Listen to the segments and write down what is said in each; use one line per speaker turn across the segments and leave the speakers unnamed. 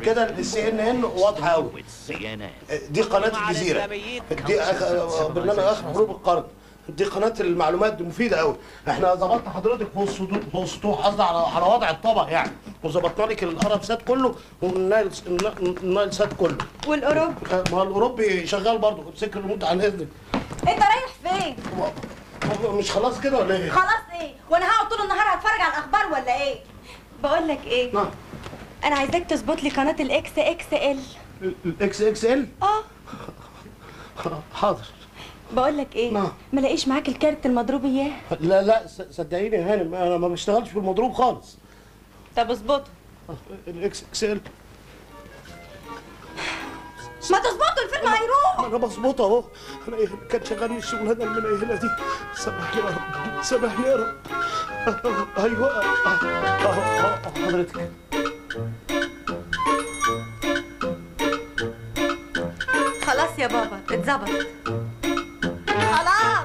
كده السي ان ان واضحه قوي دي قناه الجزيره دي أخ... برنامج اخر حروب القرن دي قناه المعلومات دي مفيده قوي احنا ظبطنا حضرتك في السطوح في السطوح قصدي على على وضع الطبق يعني وظبطنا لك الارب سات كله والنايل النايل سات كله
والاوروبي
ما هو الاوروبي شغال برضه امسك الريموت على اذنك
انت رايح فين
مش خلاص كده ولا ايه؟
خلاص ايه وانا هقعد طول النهار اتفرج على الاخبار ولا ايه بقول لك ايه
نعم
انا عايزاك تظبط لي قناه الاكس اكس ال
الاكس اكس ال
اه
حاضر
بقول لك ايه
نعم.
ما لاقيش معاك الكارت المضروب اياه
لا لا ص- صدقيني يا هانم انا ما بشتغلش في المضروب خالص
طب اظبطه
الاكس اكس ال
ما تظبطه الفيلم هيروح
انا بظبطه اهو انا إيه كان شغالني الشغلانه المنيله دي سامحني يا رب سامحني يا رب ايوه أهو، أهو، أهو، حضرتك
خلاص يا بابا اتظبط خلاص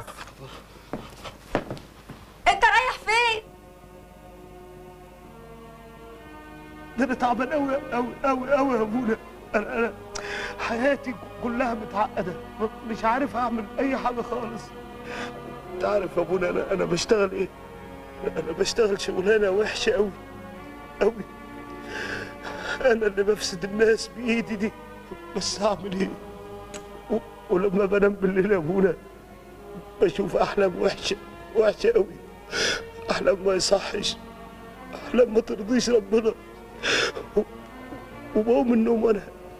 انت رايح فين
ده انا تعبان قوي قوي قوي قوي يا ابونا انا انا حياتي كلها متعقده مش عارف اعمل اي حاجه خالص انت عارف يا ابونا انا انا بشتغل ايه انا بشتغل شغلانه وحشه قوي قوي انا اللي بفسد الناس بايدي دي بس هعمل ايه و- ولما بنام بالليل يا ابونا بشوف احلام وحشه وحشه قوي احلام ما يصحش احلام ما ترضيش ربنا و- وبقوم من النوم وانا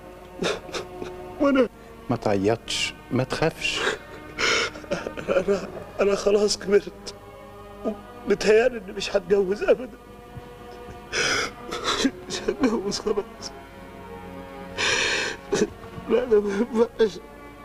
وانا
ما تعيطش ما تخافش
انا انا خلاص كبرت ومتهيألي اني مش هتجوز ابدا مش هتجوز خلاص لا انا ما ينفعش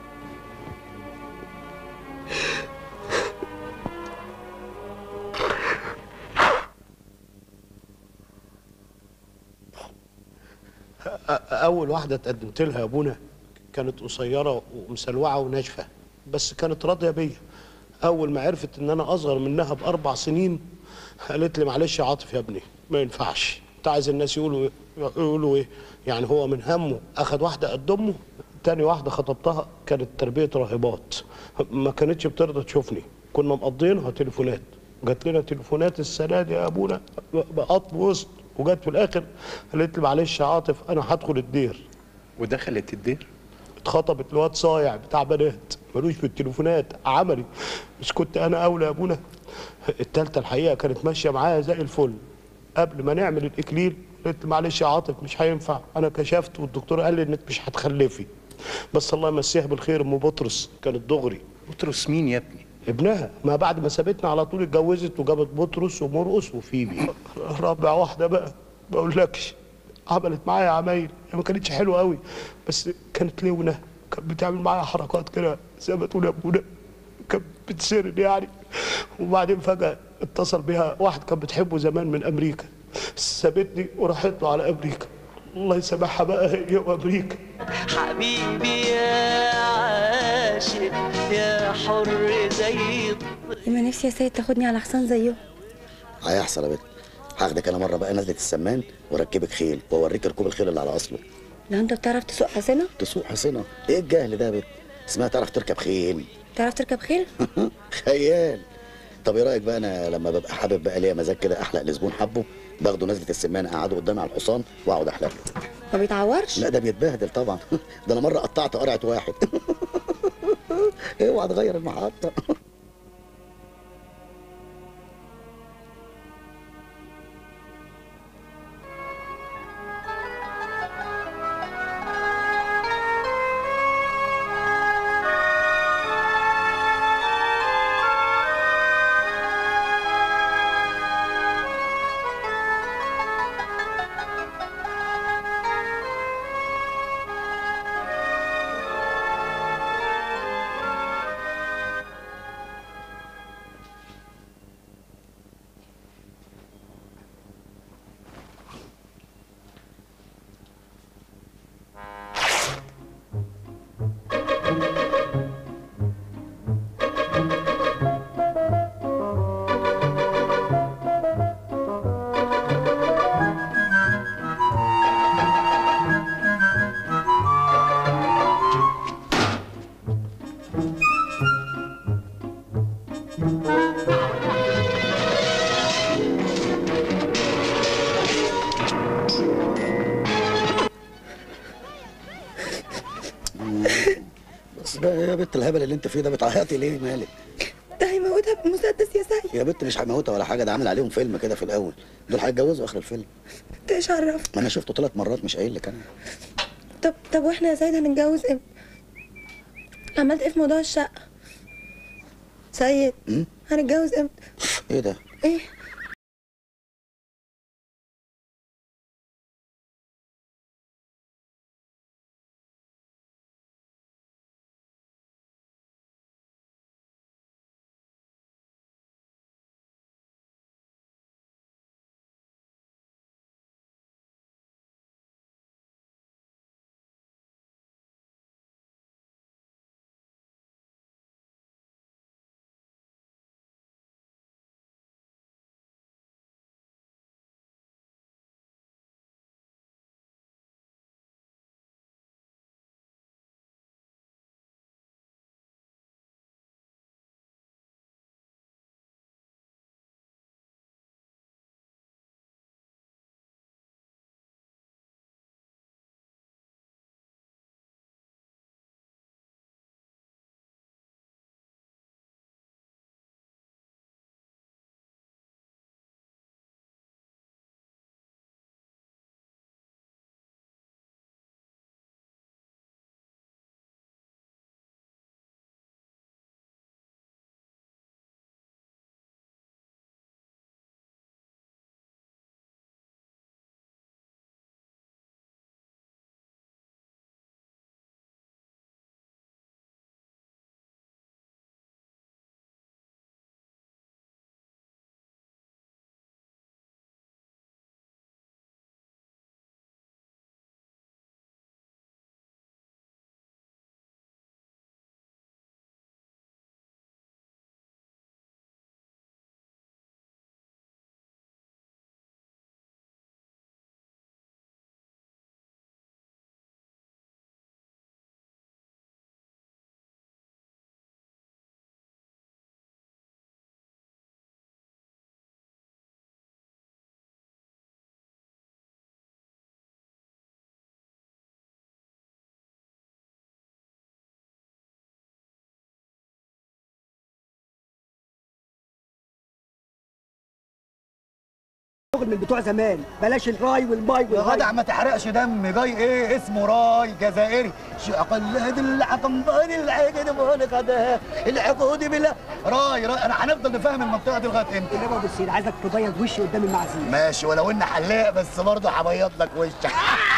اول واحده اتقدمت لها يا ابونا كانت قصيره ومسلوعه وناشفه بس كانت راضيه بيا اول ما عرفت ان انا اصغر منها باربع سنين قالت لي معلش يا عاطف يا ابني ما ينفعش انت عايز الناس يقولوا يقولوا ايه يعني هو من همه اخد واحده قد امه تاني واحده خطبتها كانت تربيه راهبات ما كانتش بترضى تشوفني كنا مقضينها تليفونات جات لنا تليفونات السنه دي يا ابونا بقط وسط وجت في الاخر قالت لي معلش يا عاطف انا هدخل الدير
ودخلت الدير
اتخطبت لواد صايع بتاع بنات ملوش في التليفونات عملي مش كنت انا اولى يا ابونا التالتة الحقيقه كانت ماشيه معايا زي الفل قبل ما نعمل الاكليل قلت معلش يا عاطف مش هينفع انا كشفت والدكتور قال لي انك مش هتخلفي بس الله يمسيها بالخير ام بطرس كانت دغري
بطرس مين يا ابني
ابنها ما بعد ما سابتنا على طول اتجوزت وجابت بطرس ومرقص وفيبي رابع واحده بقى ما اقولكش عملت معايا عمايل هي ما كانتش حلوه قوي بس كانت لونه كانت بتعمل معايا حركات كده زي ما تقول يا ابونا كانت بتسرد يعني وبعدين فجاه اتصل بيها واحد كان بتحبه زمان من امريكا سابتني وراحت له على امريكا الله يسامحها بقى هي وامريكا
حبيبي يا عاشق يا حر زي
لما نفسي يا سيد تاخدني على حصان زيه
هيحصل يا بنت هاخدك انا مره بقى نزله السمان واركبك خيل واوريك ركوب الخيل اللي على اصله
لو انت بتعرف تسوق حصانه
تسوق حصنه ايه الجهل ده يا بنت اسمها تعرف تركب خيل
تعرف تركب خيل
خيال طب ايه رايك بقى انا لما ببقى حابب بقى ليا مزاج كده احلق لزبون حبه باخده نزله السمان اقعده قدامي على الحصان واقعد احلق له
ما بيتعورش
لا ده بيتبهدل طبعا ده انا مره قطعت قرعه واحد اوعى تغير المحطه بقى يا بنت الهبل اللي انت فيه ده بتعيطي ليه مالك
ده هيموتها بمسدس يا سيد
يا بنت مش هيموتها ولا حاجه ده عامل عليهم فيلم كده في الاول دول هيتجوزوا اخر الفيلم
انت ايش عرفك
ما انا شفته ثلاث مرات مش قايل لك انا
طب طب واحنا يا سيد هنتجوز امتى عملت ايه في موضوع الشقه سيد
أمم؟
هنتجوز امتى
ايه ده
ايه
شغل من بتوع زمان بلاش الراي والماي
يا
والهاي
جدع ما تحرقش دم جاي ايه اسمه راي جزائري شقلد العقمبان العجل من خدها العقود بالله راي راي انا هنفضل نفهم المنطقه دي لغايه امتى
انما ابو السيد عايزك تبيض وشي قدام المعازيم
ماشي ولو ان حلاق بس برضه هبيض لك وشك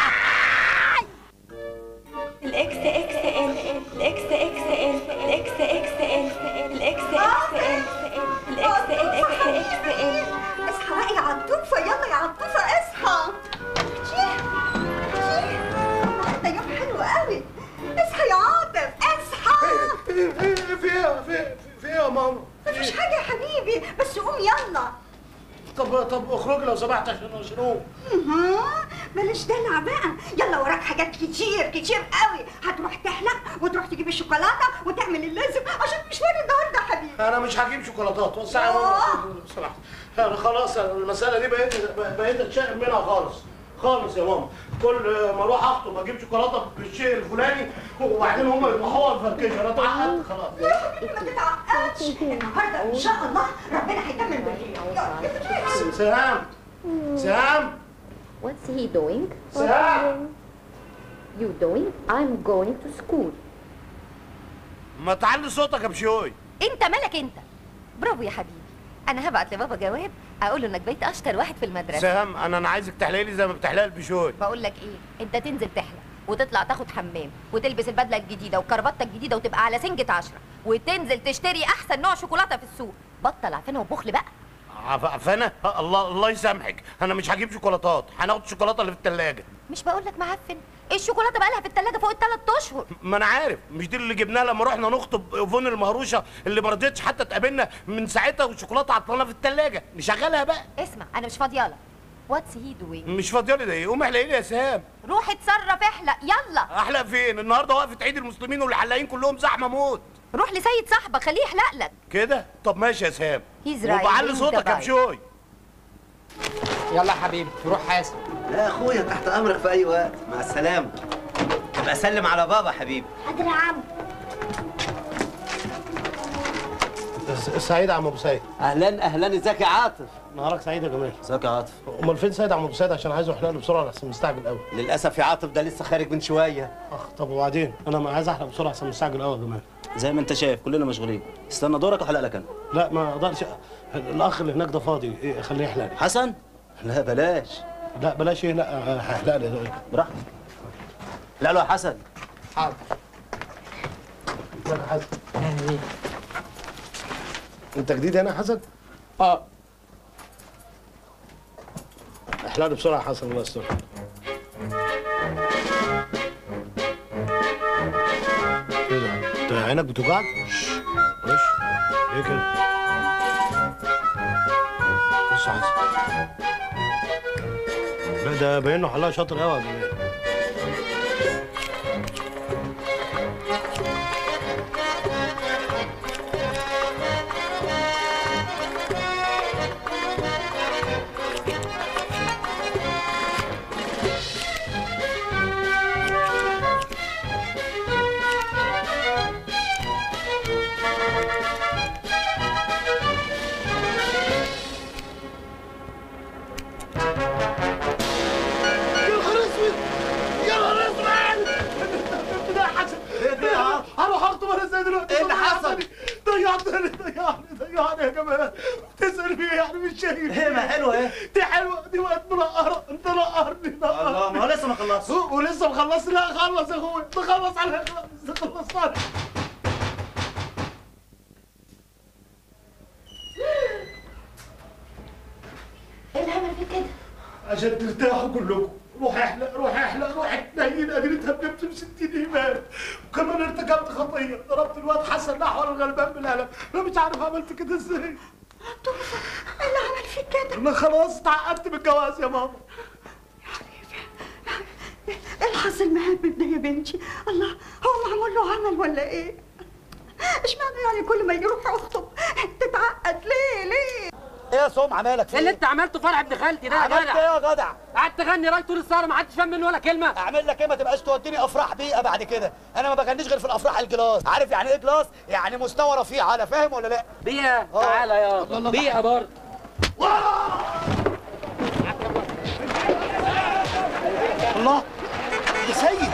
الاكس اكس ال الاكس اكس ال الاكس اكس ال الاكس اكس ال الاكس اكس اكس ال اصحى بقى يا عطوفه يلا يا عطوفه اصحى شيه شيه النهارده يوم حلو قوي اصحى يا عاطف اصحى
فيها في فيها يا ماما
مفيش حاجه يا حبيبي بس قوم يلا
طب طب اخرجي لو سمحت عشان اشرب
ها بلاش دلع بقى يلا وراك حاجات كتير كتير قوي هتروح تحلق وتروح تجيب الشوكولاته وتعمل اللازم عشان مشوار النهارده يا حبيبي
انا مش هجيب شوكولاتات وسع يا ماما لو سمحت انا خلاص أنا المساله دي بقيت بقيت اتشائم منها خالص خالص يا ماما كل ما اروح اخطب اجيب شوكولاته بالشيء الفلاني وبعدين هم يطلعوها الفركشه انا اتعقدت خلاص
يا حبيبي ما تتعقدش النهارده ان شاء الله ربنا هيكمل بالخير
سهام سهام
What's he doing?
سهام
You doing? I'm going to school.
ما تعلي صوتك يا بشوي
انت مالك انت برافو يا حبيبي انا هبعت لبابا جواب اقول له انك بقيت اشطر واحد في المدرسه
سهام انا انا عايزك تحلقي لي زي ما بتحلقي البشوي
بقول لك ايه انت تنزل تحلق وتطلع تاخد حمام وتلبس البدله الجديده وكربطه الجديده وتبقى على سنجة عشرة وتنزل تشتري احسن نوع شوكولاته في السوق بطل عفانه وبخل بقى
عف- عفانه الله الله يسامحك انا مش هجيب شوكولاتات هناخد الشوكولاته اللي في الثلاجه
مش بقول لك معفن الشوكولاته بقى لها في الثلاجه فوق الثلاث اشهر
ما انا عارف مش دي اللي جبناها لما رحنا نخطب ايفون المهروشه اللي ما رضيتش حتى تقابلنا من ساعتها والشوكولاته عطلانه في الثلاجه نشغلها بقى
اسمع انا مش فاضيالك واتس هي دوينج
مش فاضيالي ده ايه قوم احلقي لي يا سهام
روح اتصرف احلق يلا
احلق فين النهارده وقفه عيد المسلمين والحلاقين كلهم زحمه موت
روح لسيد صاحبك خليه يحلق لك
كده طب ماشي يا سهام
He's right.
وبعلي
انت
صوتك يا
right.
بشوي
يلا يا حبيبي روح حاسب
لا اخويا تحت امرك في اي وقت مع السلامه ابقى سلم على بابا حبيبي
حاضر يا عم
سعيد يا عم ابو سيد
اهلا اهلا ازيك يا عاطف
نهارك سعيد يا جمال
ازيك يا عاطف
امال فين سيد يا عم ابو سيد عشان عايزه يحلق له بسرعه لحسن مستعجل قوي
للاسف يا عاطف ده لسه خارج من شويه
اخ طب وبعدين انا ما عايز احلق بسرعه عشان مستعجل قوي يا جمال
زي ما انت شايف كلنا مشغولين استنى دورك واحلق لك انا
لا ما اقدرش الاخ اللي هناك ده فاضي إيه، خليه يحلق لي
حسن لا بلاش
لا بلاش ايه لا هحلق لي
براحتك لا له يا حسن
حاضر ازيك يا حسن انت جديد هنا يا حسن؟ اه احلق لي بسرعه يا حسن الله يستر ايه ده؟ انت عينك بتوجعك؟ وش؟ ليه كده؟ بص يا حسن لا ده باين له حلاق شاطر قوي يا جماعه يا نهار اسود يا نهار اسود ده يا حسن
ايه ده يا عم؟
هروح اخطب انا ازاي دلوقتي
ايه اللي حصل؟
ضيعتني ضيعني ضيعني يا جماعه تسال فيه يعني مش شايف
ايه ما حلوه ايه
دي حلوه دي وقت منقره انت نقرني نقر
الله ما هو لسه ما خلصش
ولسه مخلص لا خلص يا اخويا تخلص على خلص خلص على
ايه اللي عمل فيك كده؟
عشان ترتاحوا كلكم روح احلق روح احلق روح اتنين ادري اتهببت ب 60 ايمان وكمان ارتكبت خطيه ضربت الواد حسن نحو الغلبان بالقلم انا مش عارف عملت كده ازاي
اللي عمل فيك كده
انا خلاص اتعقدت من الجواز يا ماما
ايه الحظ المهبب ده يا بنتي الله هو معمول له عمل ولا ايه اشمعنى يعني كل ما يروح يخطب تتعقد ليه ليه
ايه يا سمعه مالك في
اللي
ايه؟
انت عملته فرح ابن خالتي ده يا
عملت
جدع
ايه يا جدع؟
قعدت تغني راي طول السهره ما حدش فاهم منه ولا كلمه
اعمل لك ايه ما تبقاش توديني افراح بيئه بعد كده انا ما بغنيش غير في الافراح الجلاس عارف يعني ايه جلاس يعني مستوى رفيع على فاهم ولا لا
بيئه تعالى يا بيئه برضه
الله يا سيد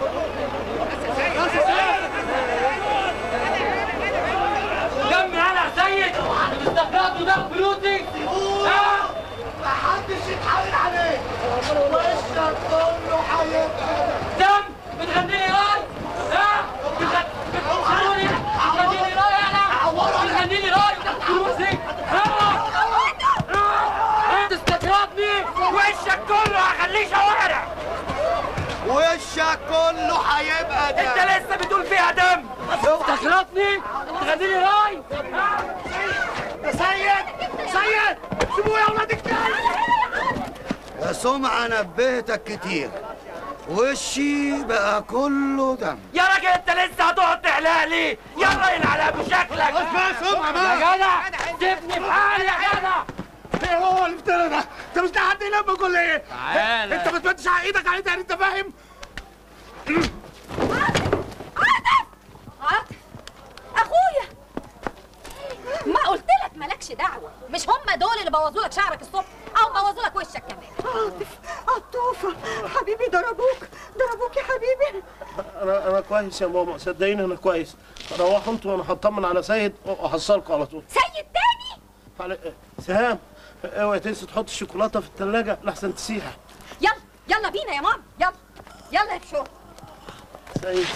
دم انا يا سيد استخدمت ده فلوسي ها
محدش يتحايل عليه وشك كله هيبقى
دم بتغني لي راي ها بتغ- بتخلوني بتغني لي راي انا بتغني لي راي وتاخد فلوسي ها ها تستقرضني وشك كله هخليه شوارع
وشك كله هيبقى ده
انت لسه بتقول فيها دم استقرضني تغني لي راي
يا سيد سيد سيبوه يا ولاد الكلب
يا سمعة نبهتك كتير وشي بقى كله دم
يا راجل انت لسه هتقعد تحلق لي يلا يلعن ابو شكلك
اسمع يا سمعة بقى.
يا جدع سيبني في حالي يا جدع
ايه هو اللي افترى ده؟ انت مش لاقي حد يلمك ولا ايه؟
تعالى.
انت ما تمدش على ايدك عليه تاني انت فاهم؟
عاطف اخويا ما قلت لك مالكش دعوه مش هم دول اللي بوظوا لك شعرك الصبح او بوظوا لك وشك كمان
عاطف عطوفة حبيبي ضربوك ضربوك يا حبيبي
انا انا كويس يا ماما صدقيني انا كويس روحوا انتوا وانا هطمن على سيد واحصلكوا على طول
سيد تاني
على سهام اوعي تنسي تحط الشوكولاته في الثلاجه لحسن تسيح
يلا يلا بينا يا ماما يلا يلا يا شو
سيد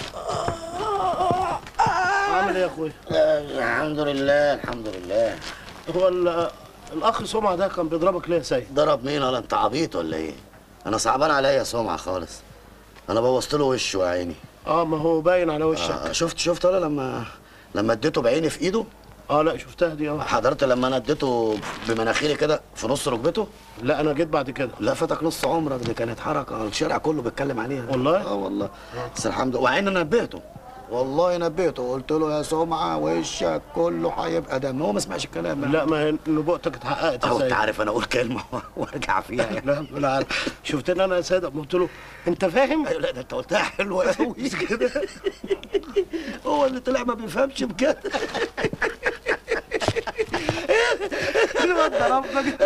عامل ايه يا اخويا؟
الحمد لله الحمد لله
هو ال- الاخ سمعه ده كان بيضربك ليه يا سيد؟
ضرب مين ولا انت عبيط ولا ايه؟ انا صعبان عليا سمعه خالص انا بوظت له وشه يا عيني
اه ما هو باين على وشك
آه شفت شفت ولا لما لما اديته بعيني في ايده
اه لا شفتها دي اه
حضرت لما انا اديته بمناخيري كده في نص ركبته
لا انا جيت بعد كده
لا فاتك نص عمرك دي كانت حركه الشارع كله بيتكلم عليها
والله؟
اه والله بس الحمد لله وعين انا نبهته والله نبهته قلت له يا سمعه وشك كله هيبقى دم هو ما سمعش الكلام
لا ما هي نبوءتك اتحققت يا
هو
سيد
انت عارف انا اقول كلمه وارجع فيها يعني.
لا لا عارف. شفت ان انا يا سيد قلت له انت فاهم؟
ايوه لا ده انت قلتها حلوه قوي كده هو اللي طلع ما بيفهمش بجد
الواد ضربك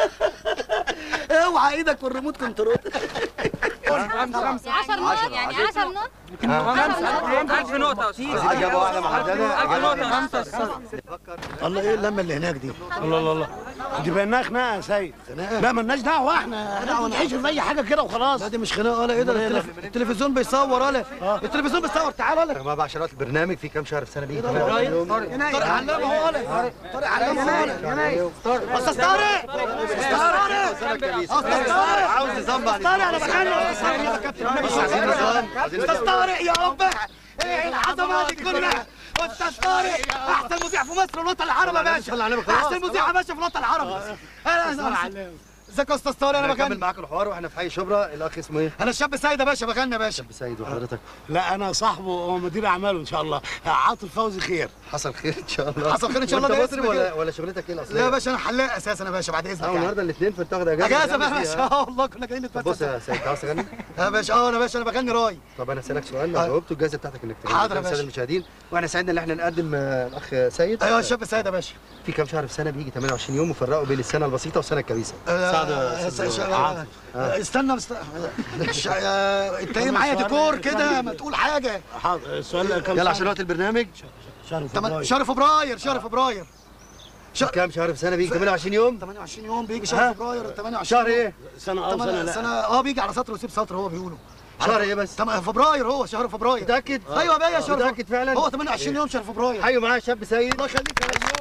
اوعى ايدك في الريموت كنترول
خمسة خمسة
10 نقط يعني 10 نقط
ألف نقطة
إجابة واحدة محددة
ألف نقطة
الله ايه اللمه اللي هناك دي
الله الله الله دي بقيناها خناقه يا سيد لا مالناش دعوه احنا احنا بنعيش في اي حاجه كده وخلاص
لا دي مش خناقه ولا ايه ده التلف- التلفزيون بيصور ولا التلفزيون بيصور تعال ولا
ما بعشرات البرنامج في كام شهر في سنه بيجي
طارق علام اهو ولا طارق علام اهو ولا استاذ طارق استاذ طارق استاذ طارق
عاوز نظام بعد
طارق انا بكلم استاذ طارق يا كابتن
مش عايزين نظام عايزين
استاذ
نظام.
طارق يا رب ايه العظمه دي كلها استاذ طارق احسن مذيع في مصر والوطن العربي يا باشا احسن مذيع يا باشا في الوطن العربي انا ازيك يا استاذ طارق انا
انا بكمل
بكلم
معاكم الحوار واحنا في حي شبرا الاخ اسمه ايه؟
انا الشاب سيد يا باشا بغني يا باشا
سيد وحضرتك
لا انا صاحبه هو مدير اعماله ان شاء الله عاطف فوزي خير
حصل خير ان شاء الله
حصل خير إن شاء الله،
وانت
ده
مصري
اسم
ولا
كده.
ولا شغلتك ايه الاصليه؟
لا يا باشا انا حلاق اساسا يا باشا بعد اذنك
اه
يعني.
النهارده الاثنين فبتاخد اجازه
اجازه بقى يا
تعمل
باشا
فيها.
اه والله كنا جايين
طب بص يا سيد عاوز تغني؟
يا باشا اه انا باشا انا بغني راي
طب انا اسالك سؤال لو جاوبته الجائزه بتاعتك انك تغني
حاضر يا
قدام الساده
باشا.
المشاهدين واحنا سعدنا ان احنا نقدم آه، الاخ سيد
ايوه الشاب سيد يا باشا
في كام شهر في سنه بيجي 28 يوم وفرقوا بين السنه البسيطه والسنه الكبيسه
آه، س- ش- آه، استنى است... ش- آه، انت ايه معايا ديكور كده ما تقول حاجه
حاضر السؤال كام
يلا عشان وقت البرنامج
شهر
تم- شهر فبراير شهر فبراير
كام شهر في سنه بيجي 28 يوم
28 يوم بيجي شهر فبراير 28
شهر ايه؟
سنه اه
تمن-
سنه لا
سنه اه بيجي على سطر ويسيب سطر هو بيقولوا
شهر ايه بس؟
تم- فبراير هو شهر فبراير
متاكد؟
ايوه يا باشا شهر
متاكد فعلا؟
هو 28 يوم شهر فبراير
حيوا معاه شاب سيد
الله يخليك يا باشا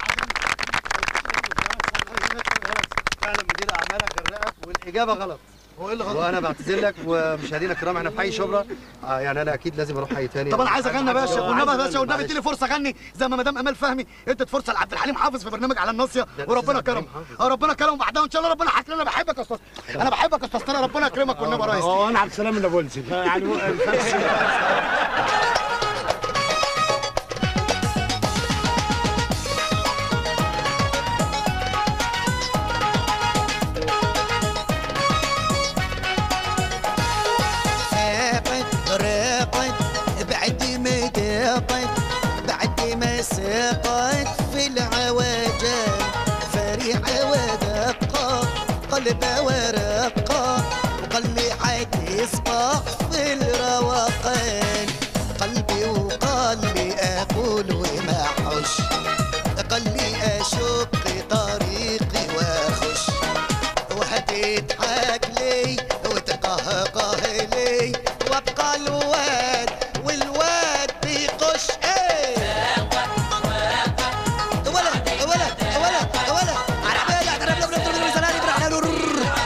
فعلا مدير اعمالك غرقك والاجابه غلط
هو ايه اللي غلط؟
وانا بعتذر لك ومشاهدينا الكرام احنا في حي شبرا آه يعني انا اكيد لازم اروح حي تاني
طب انا عايز اغني يا باشا والنبي يا باشا والنبي
معلش.
اديني فرصه اغني زي ما مدام امال فهمي ادت فرصه لعبد الحليم حافظ في برنامج على الناصيه
ده
وربنا
الأستاذ عبد
كرم
الحليم حافظ.
اه ربنا كرم بعدها وان شاء الله ربنا حكى انا بحبك يا استاذ انا بحبك يا استاذ طارق ربنا يكرمك والنبي يا ريس
هو انا عبد السلام النابلسي يعني
فاقد راقد بعد ما قاطد بعد ما ساقط في العواجل فريعة ودقة قلبه ورقة وقلبي عاد يصبح في الرواقان قلبي وقلبي أقول وما حش قلبي أشق طريقي وأخش وهتضحك لي وتقهقه لي وابقى الواد والواد بيقش ايه ولا ولا ولا ولا عربية عربية بلا بلا بلا سلالي بلا على نور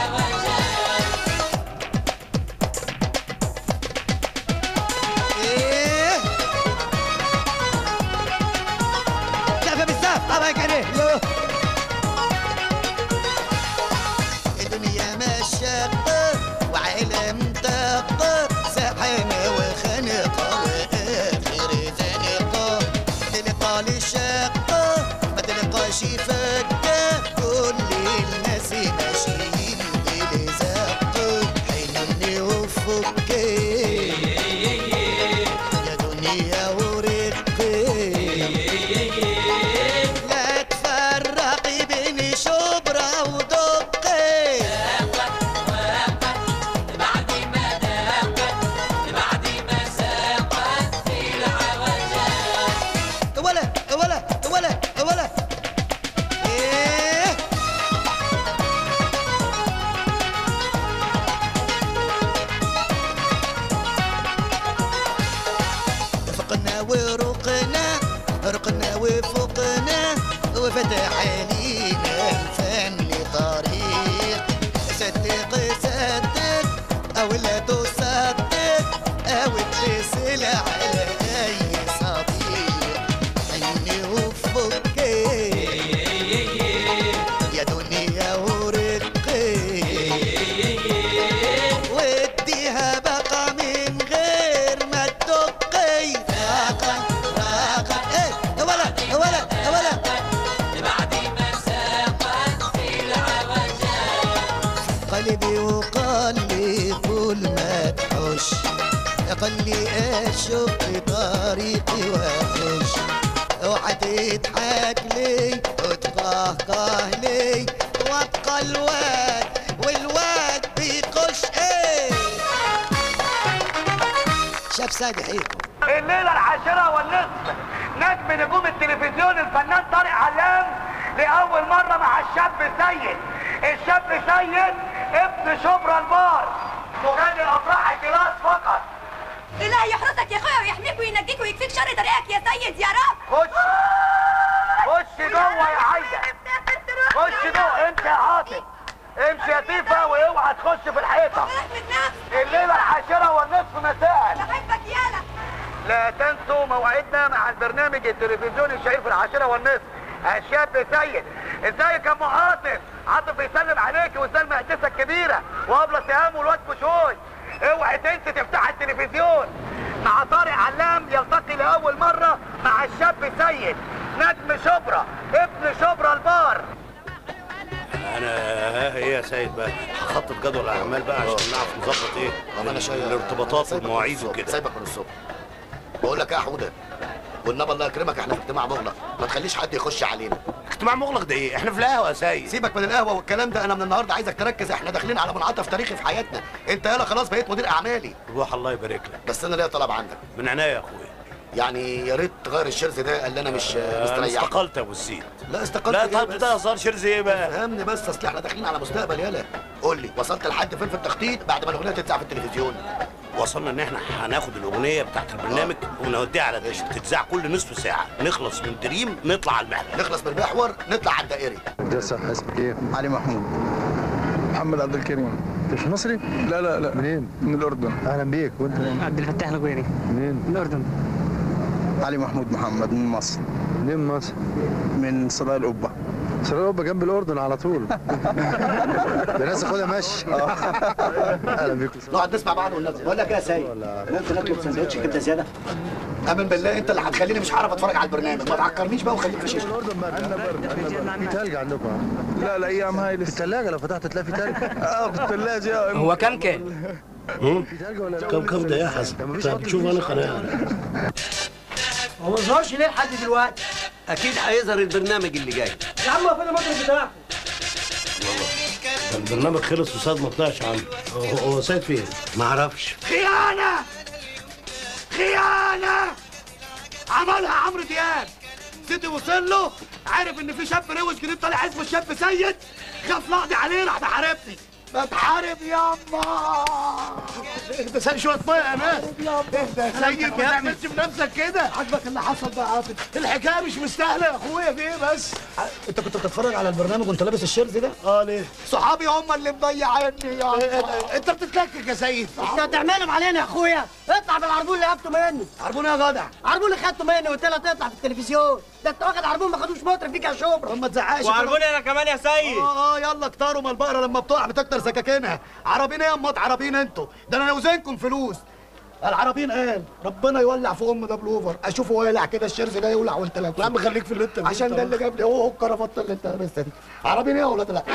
ايه كيف بالساف طبعا عليه الدنيا مشقة وعالم دقة سحنة وخنقة وآخر زنقة تلقى لي شقة ما تلقاش فكة كل الناس ماشيين بلزقة حني وفكي يا دنيا ورقي لا تفرقي بين شبرا ودقي ولا ولا ولا ولا ايه فقنا ورقنا رقنا وفقنا وفتح علينا الفن طريق صدق صدق او لا تصدق او ترسل على اي صديق عيني وفكي يا دنيا ورقي وديها بقى من غير ما تدقي راقا راقا ايه ولا ولا ولا قلبي وقلبي كل ما تحش قلبي اشق طريقي واخش اوعى تضحك لي وابقى لي وابقى الواد والواد بيخش ايه شاف سادي حيكم
الليلة العاشرة والنصف نجم نجوم التلفزيون الفنان طارق علام لأول مرة مع الشاب سيد الشاب سيد ابن شبرا البار مغني الأفراح الجلاس فقط
إله يحرسك يا أخويا ويحميك وينجيك ويكفيك شر طريقك يا سيد يا رب
خش خش جوه يا عايدة خش جوه انت يا عاطف امشي يا تيفا واوعى تخش في الحيطة الليلة العاشرة والنصف مساء
بحبك يالا
لا تنسوا موعدنا مع البرنامج التلفزيوني الشهير في العاشرة والنصف الشاب سيد ازيك يا ام عاطف عاطف بيسلم عليك ويسلم اهتسك الكبيرة وابلة سهام والواد بشوي اوعي تنسي تفتح التلفزيون مع طارق علام يلتقي لاول مرة مع الشاب سيد نجم شبرا ابن شبرا البار
انا ها هي يا سيد بقى هخطط جدول الاعمال بقى عشان نعرف نظبط ايه
انا شايف
الارتباطات والمواعيد وكده
سايبك من الصبح بقول لك ايه يا حوده والنبي الله يكرمك احنا في اجتماع مغلق ما تخليش حد يخش علينا
اجتماع مغلق ده ايه احنا في القهوه يا سيد
سيبك من القهوه والكلام ده انا من النهارده عايزك تركز احنا داخلين على منعطف تاريخي في حياتنا انت يالا خلاص بقيت مدير اعمالي
روح الله يبارك لك
بس انا ليا طلب عندك
من عينيا يا اخويا
يعني يا ريت تغير الشرز ده اللي انا مش
انا
مستريح
استقلت يا ابو السيد
لا استقلت
لا
إيه
طب
بس؟
ده هزار شرزي ايه بقى
فهمني بس اصل احنا داخلين على مستقبل يالا قول لي وصلت لحد فين في التخطيط بعد ما الاغنيه تتذاع في التلفزيون
وصلنا ان احنا هناخد الاغنيه بتاعت البرنامج ونوديها على الدش تتذاع كل نصف ساعه نخلص من دريم نطلع على المحور
نخلص من المحور نطلع على الدائري
ده صح اسمك ايه؟ علي محمود محمد عبد الكريم مش مصري؟ لا لا لا منين؟ من الاردن اهلا بيك وانت منين؟
عبد الفتاح الغويري
منين؟
من الأردن
علي محمود محمد من مصر منين من مصر؟ من صدى القبة صدى القبة جنب الأردن على طول ده ناس خدها ماشي اهلا بيكم
نقعد نسمع بعض والنبي بقول لك ايه يا سيد ممكن اطلب سندوتش كبده زياده امن بالله انت اللي هتخليني مش هعرف اتفرج على البرنامج ما تعكرنيش بقى وخليك في شاشه
في تلج عندكم لا لا ايام هاي في الثلاجة لو فتحت تلاقي في تلج اه في الثلاجة
هو كام كام؟
في تلج ولا لا؟
كم كم ده يا حسن طب شوف انا قناه
هو ما ظهرش ليه لحد دلوقتي؟
اكيد هيظهر البرنامج اللي جاي
يا عم هو فين المطرب بتاعكم؟
البرنامج خلص وساد ما طلعش عنه هو هو سيد فين؟ ما اعرفش
خيانة خيانة عملها عمرو دياب سيدي وصل له عرف ان في شاب روش جديد طالع اسمه الشاب سيد خاف لقضي عليه راح محاربني بتحارب ياما
اهدى سيد شويه ميه يا ناس
اهدى يا سيد ما تعملش في نفسك كده عاجبك اللي حصل ده يا عاطف الحكايه مش مستاهله يا اخويا في ايه بس
انت كنت بتتفرج على البرنامج وانت لابس الشيرز ده
اه ليه
صحابي هم اللي مضيعيني يا انت بتتلكك يا سيد
انت هتعملهم علينا يا اخويا اطلع بالعربون اللي هبته مني
عربون يا جدع
عربون اللي خدته مني وقلت لها تطلع في التلفزيون ده انت واخد عربون ما خدوش مطرب فيك يا شبرا
ما تزعقش
وعربوني انا كمان يا سيد
اه اه يلا كتروا ما البقره لما بتقع بتكتر سكاكينها عربين ايه يا امات عربين انتوا ده انا ناوزينكم فلوس العربين قال ربنا يولع في ام ده بلوفر اشوفه والع كده الشرز ده يولع وانت لا
يا عم خليك في اللي انت
عشان ده اللي جاب لي هو هو الكرافات اللي انت لابسها دي عربين ايه يا ولاد لا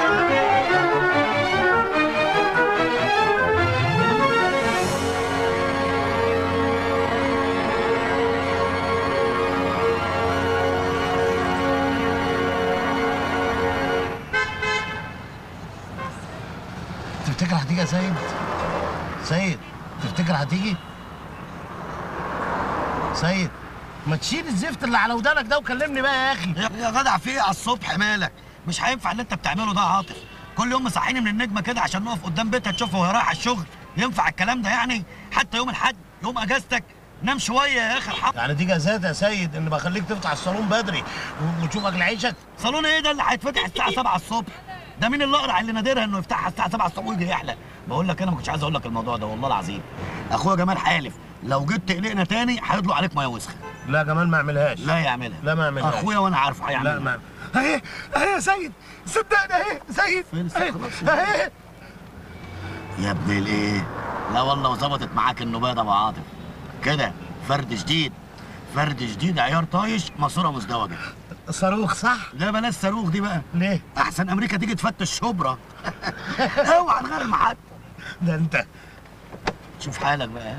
تفتكر هتيجي يا سيد؟ سيد تفتكر هتيجي؟ سيد ما تشيل الزفت اللي على ودانك ده وكلمني بقى يا اخي
يا جدع في ايه على الصبح مالك مش هينفع اللي انت بتعمله ده يا عاطف كل يوم مصحيني من النجمه كده عشان نقف قدام بيتها تشوفها وهي رايحه الشغل ينفع الكلام ده يعني حتى يوم الحد يوم اجازتك نام شويه يا اخي الحق
يعني دي جزات يا سيد ان بخليك تفتح الصالون بدري و- وتشوف اكل عيشك
صالون ايه ده اللي هيتفتح الساعه 7 الصبح ده مين اللي اقرع اللي نادرها انه يفتحها الساعه 7 الصبح ويجي يحلى بقول لك انا ما كنتش عايز اقول لك الموضوع ده والله العظيم اخويا جمال حالف لو جيت تقلقنا تاني هيطلع عليك ميه وسخه
لا جمال ما يعملهاش
لا يعملها
لا ما يعملهاش
اخويا وانا عارفه هيعملها
لا ما
اهي اهي يا سيد صدقني اهي سيد اهي اهي
يا ابن الايه لا والله وظبطت معاك النباده ابو عاطف كده فرد جديد فرد جديد عيار طايش ماسوره مزدوجه
صاروخ صح؟
لا بلاش صاروخ دي بقى
ليه؟
احسن امريكا تيجي تفتش شبرا اوعى تغير حد
ده انت
شوف حالك بقى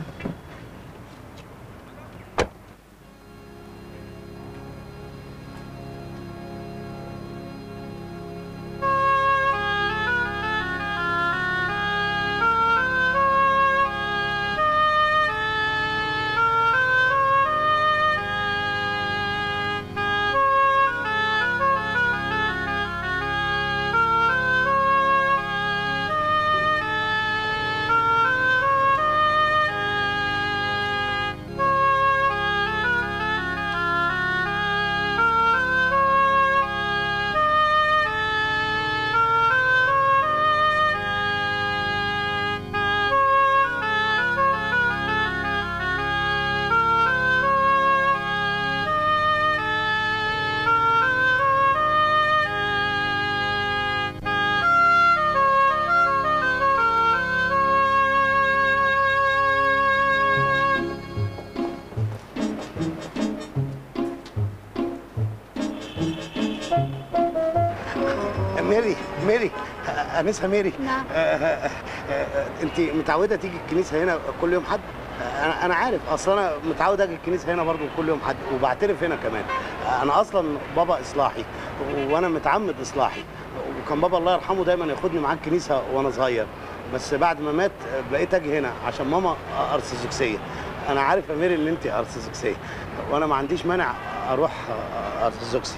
ميري ميري آه، انسه ميري
نعم.
انت متعوده تيجي الكنيسه هنا كل يوم حد آه، انا انا عارف اصلا انا متعود اجي الكنيسه هنا برضو كل يوم حد وبعترف هنا كمان آه، انا اصلا بابا اصلاحي وانا متعمد اصلاحي وكان بابا الله يرحمه دايما ياخدني معاه الكنيسه وانا صغير بس بعد ما مات آه، بقيت اجي هنا عشان ماما ارثوذكسيه انا عارف يا ميري ان انت ارثوذكسيه وانا ما عنديش مانع اروح آه، ارثوذكسي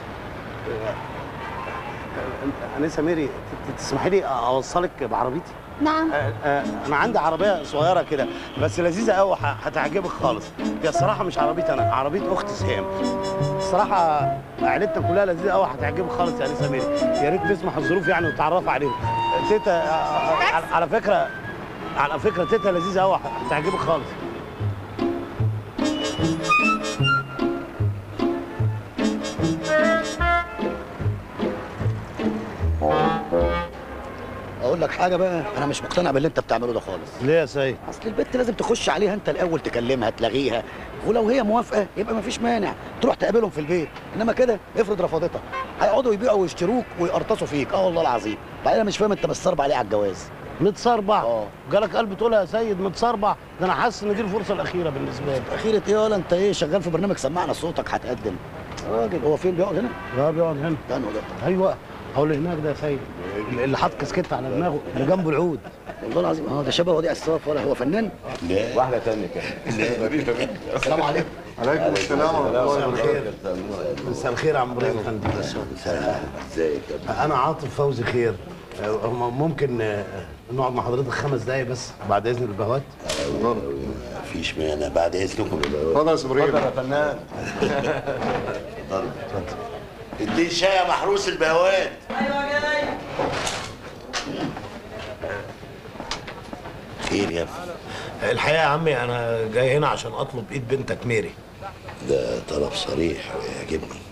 انسه ميري ت- تسمحي لي اوصلك بعربيتي
نعم
آه، آه، انا عندي عربيه صغيره كده بس لذيذه قوي ه- هتعجبك خالص هي الصراحه مش عربيتي انا عربيه اختي سهام الصراحه عيلتنا كلها لذيذه قوي هتعجبك خالص يا انسه ميري يا ريت تسمح الظروف يعني وتتعرف عليهم تيتا آه، آه، على- على فكره على فكره تيتا لذيذه قوي هتعجبك خالص
اقول لك حاجه بقى انا مش مقتنع باللي انت بتعمله ده خالص
ليه يا سيد
اصل البنت لازم تخش عليها انت الاول تكلمها تلاغيها ولو هي موافقه يبقى مفيش مانع تروح تقابلهم في البيت انما كده افرض رفضتها هيقعدوا يبيعوا ويشتروك ويقرطصوا فيك اه والله العظيم بعدين انا مش فاهم انت متصرب عليه على الجواز
متصربع اه جالك قلب تقولها يا سيد متصربع ده انا حاسس ان دي الفرصه الاخيره بالنسبه لي
اخيرة ايه ولا انت ايه شغال في برنامج سمعنا صوتك هتقدم راجل هو فين بيقعد هنا؟
اه بيقعد هنا
ده ده
ايوه هو اللي هناك ده يا سيد اللي حاطط كاسكيت على دماغه اللي جنبه العود
والله العظيم اه ده شبه وديع الصاف ولا هو فنان؟
لا واحده ثانيه كده
السلام عليكم
عليكم السلام ورحمه الله
مساء الخير
وبركاته
مساء الخير يا عم ابراهيم افندي
ازيك
انا عاطف فوزي خير آه، ممكن آه، نقعد مع حضرتك خمس دقايق بس بعد اذن البهوات
مفيش مانع بعد اذنكم
اتفضل يا استاذ ابراهيم
اتفضل يا فنان
اتفضل
ادي شاي يا محروس البهوات خير يا ابني
الحقيقه يا عمي انا جاي هنا عشان اطلب ايد بنتك ميري
ده طلب صريح ويعجبني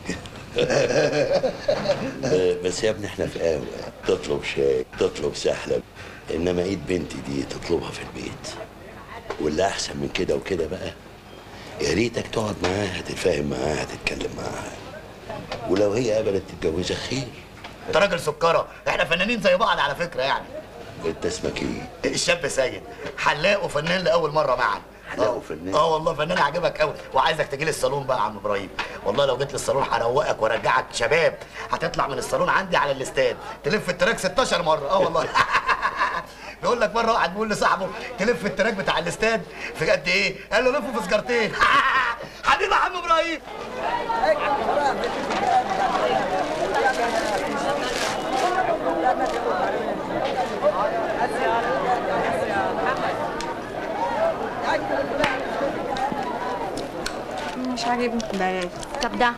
بس يا ابني احنا في قهوه تطلب شاي تطلب سحلب انما ايد بنتي دي تطلبها في البيت واللي احسن من كده وكده بقى يا ريتك تقعد معاها تتفاهم معاها تتكلم معاها ولو هي قبلت تتجوزك خير
انت راجل سكره احنا فنانين زي بعض على فكره يعني
انت اسمك ايه؟
الشاب سيد حلاق وفنان لاول مره معا
حلاق وفنان
اه والله فنان عجبك قوي وعايزك تجي لي الصالون بقى يا عم ابراهيم والله لو جيت لي الصالون هروقك وارجعك شباب هتطلع من الصالون عندي على الاستاد تلف التراك 16 مره اه والله بيقول لك مره واحد بيقول لصاحبه تلف التراك بتاع الاستاد في قد ايه؟ قال له لفه في سجارتين حبيبي يا عم ابراهيم
مش عاجبني بلاش طب ده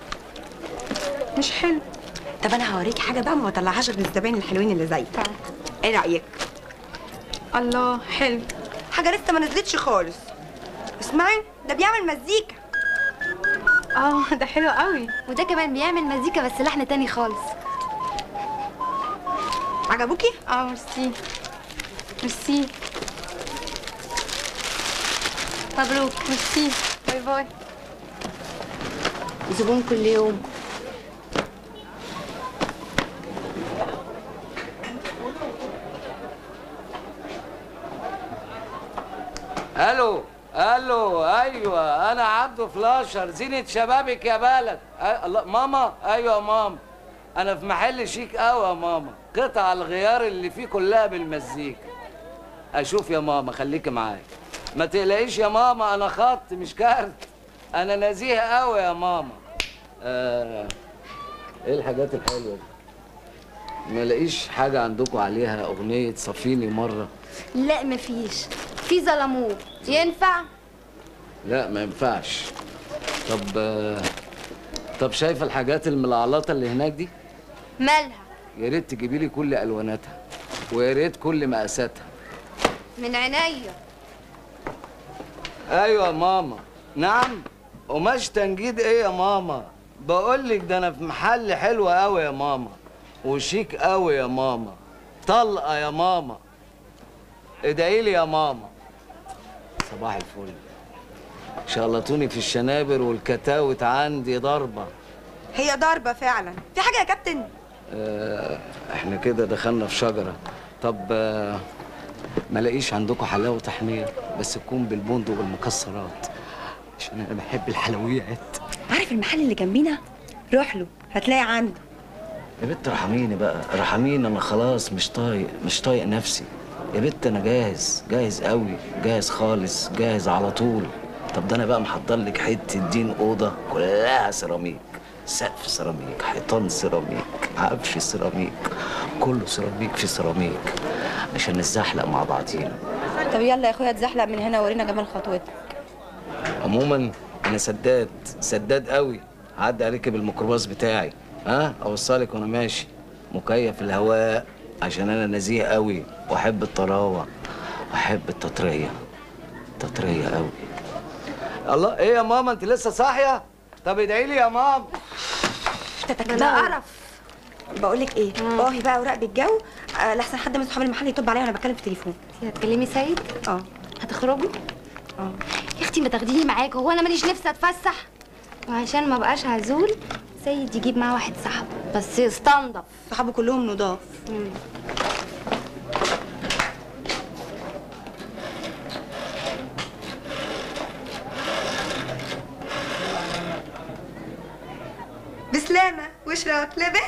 مش حلو طب انا هوريكي حاجه بقى ما بطلعهاش غير الزباين الحلوين اللي زيك ايه رايك الله حلو حاجه لسه ما نزلتش خالص اسمعي ده بيعمل مزيكا
اه ده حلو قوي وده كمان بيعمل مزيكا بس لحن تاني خالص
عجبوكي
اه ميرسي ميرسي مبروك ميرسي باي باي زبون كل يوم
الو الو ايوه انا عبده فلاشر زينة شبابك يا بلد أي... الله ماما ايوه يا ماما انا في محل شيك قوي يا ماما قطع الغيار اللي فيه كلها بالمزيكا اشوف يا ماما خليكي معايا ما تقلقيش يا ماما انا خط مش كارت انا نزيه قوي يا ماما آه... ايه الحاجات الحلوه دي ما لاقيش حاجه عندكم عليها اغنيه صفيني مره
لا مفيش في ظلموه ينفع
لا ما ينفعش طب آه، طب شايفه الحاجات الملعلطه اللي هناك دي
مالها
يا ريت تجيبي لي كل الواناتها ويا ريت كل مقاساتها
من عينيا
ايوه يا ماما نعم قماش تنجيد ايه يا ماما بقول لك ده انا في محل حلو قوي يا ماما وشيك قوي يا ماما طلقه يا ماما ادعي لي يا ماما صباح الفل شلطوني في الشنابر والكتاوت عندي ضربه
هي ضربه فعلا في حاجه يا كابتن
آه احنا كده دخلنا في شجره طب آه ما لاقيش عندكم حلاوه طحينيه بس تكون بالبندق والمكسرات عشان انا بحب الحلويات
عارف المحل اللي جنبينا روح له هتلاقي عنده
يا بنت ارحميني بقى ارحميني انا خلاص مش طايق مش طايق نفسي يا بنت انا جاهز جاهز قوي جاهز خالص جاهز على طول طب ده انا بقى محضر لك حته دين اوضه كلها سيراميك سقف سيراميك حيطان سيراميك عفش سيراميك كله سيراميك في سيراميك عشان نتزحلق مع بعضينا
طب يلا يا اخويا اتزحلق من هنا ورينا جمال خطوتك
عموما انا سداد سداد قوي عدى عليك بالميكروباص بتاعي ها اوصلك وانا ماشي مكيف الهواء عشان انا نزيه قوي واحب الطراوه واحب التطريه تطريه قوي الله ايه يا ماما انت لسه صاحيه طب ادعي لي يا ماما
ده قرف بقول لك ايه اقفي بقى وراقبي الجو آه، لحسن حد من صحاب المحل يطب عليا وانا بتكلم في التليفون
هتكلمي سيد؟
اه
هتخرجوا؟ اه يا اختي ما تاخديني معاك هو انا ماليش نفسي اتفسح وعشان ما بقاش عزول سيد يجيب معاه واحد صاحبه بس يستنضف
صحابه كلهم نضاف بسلامة وشراك لبس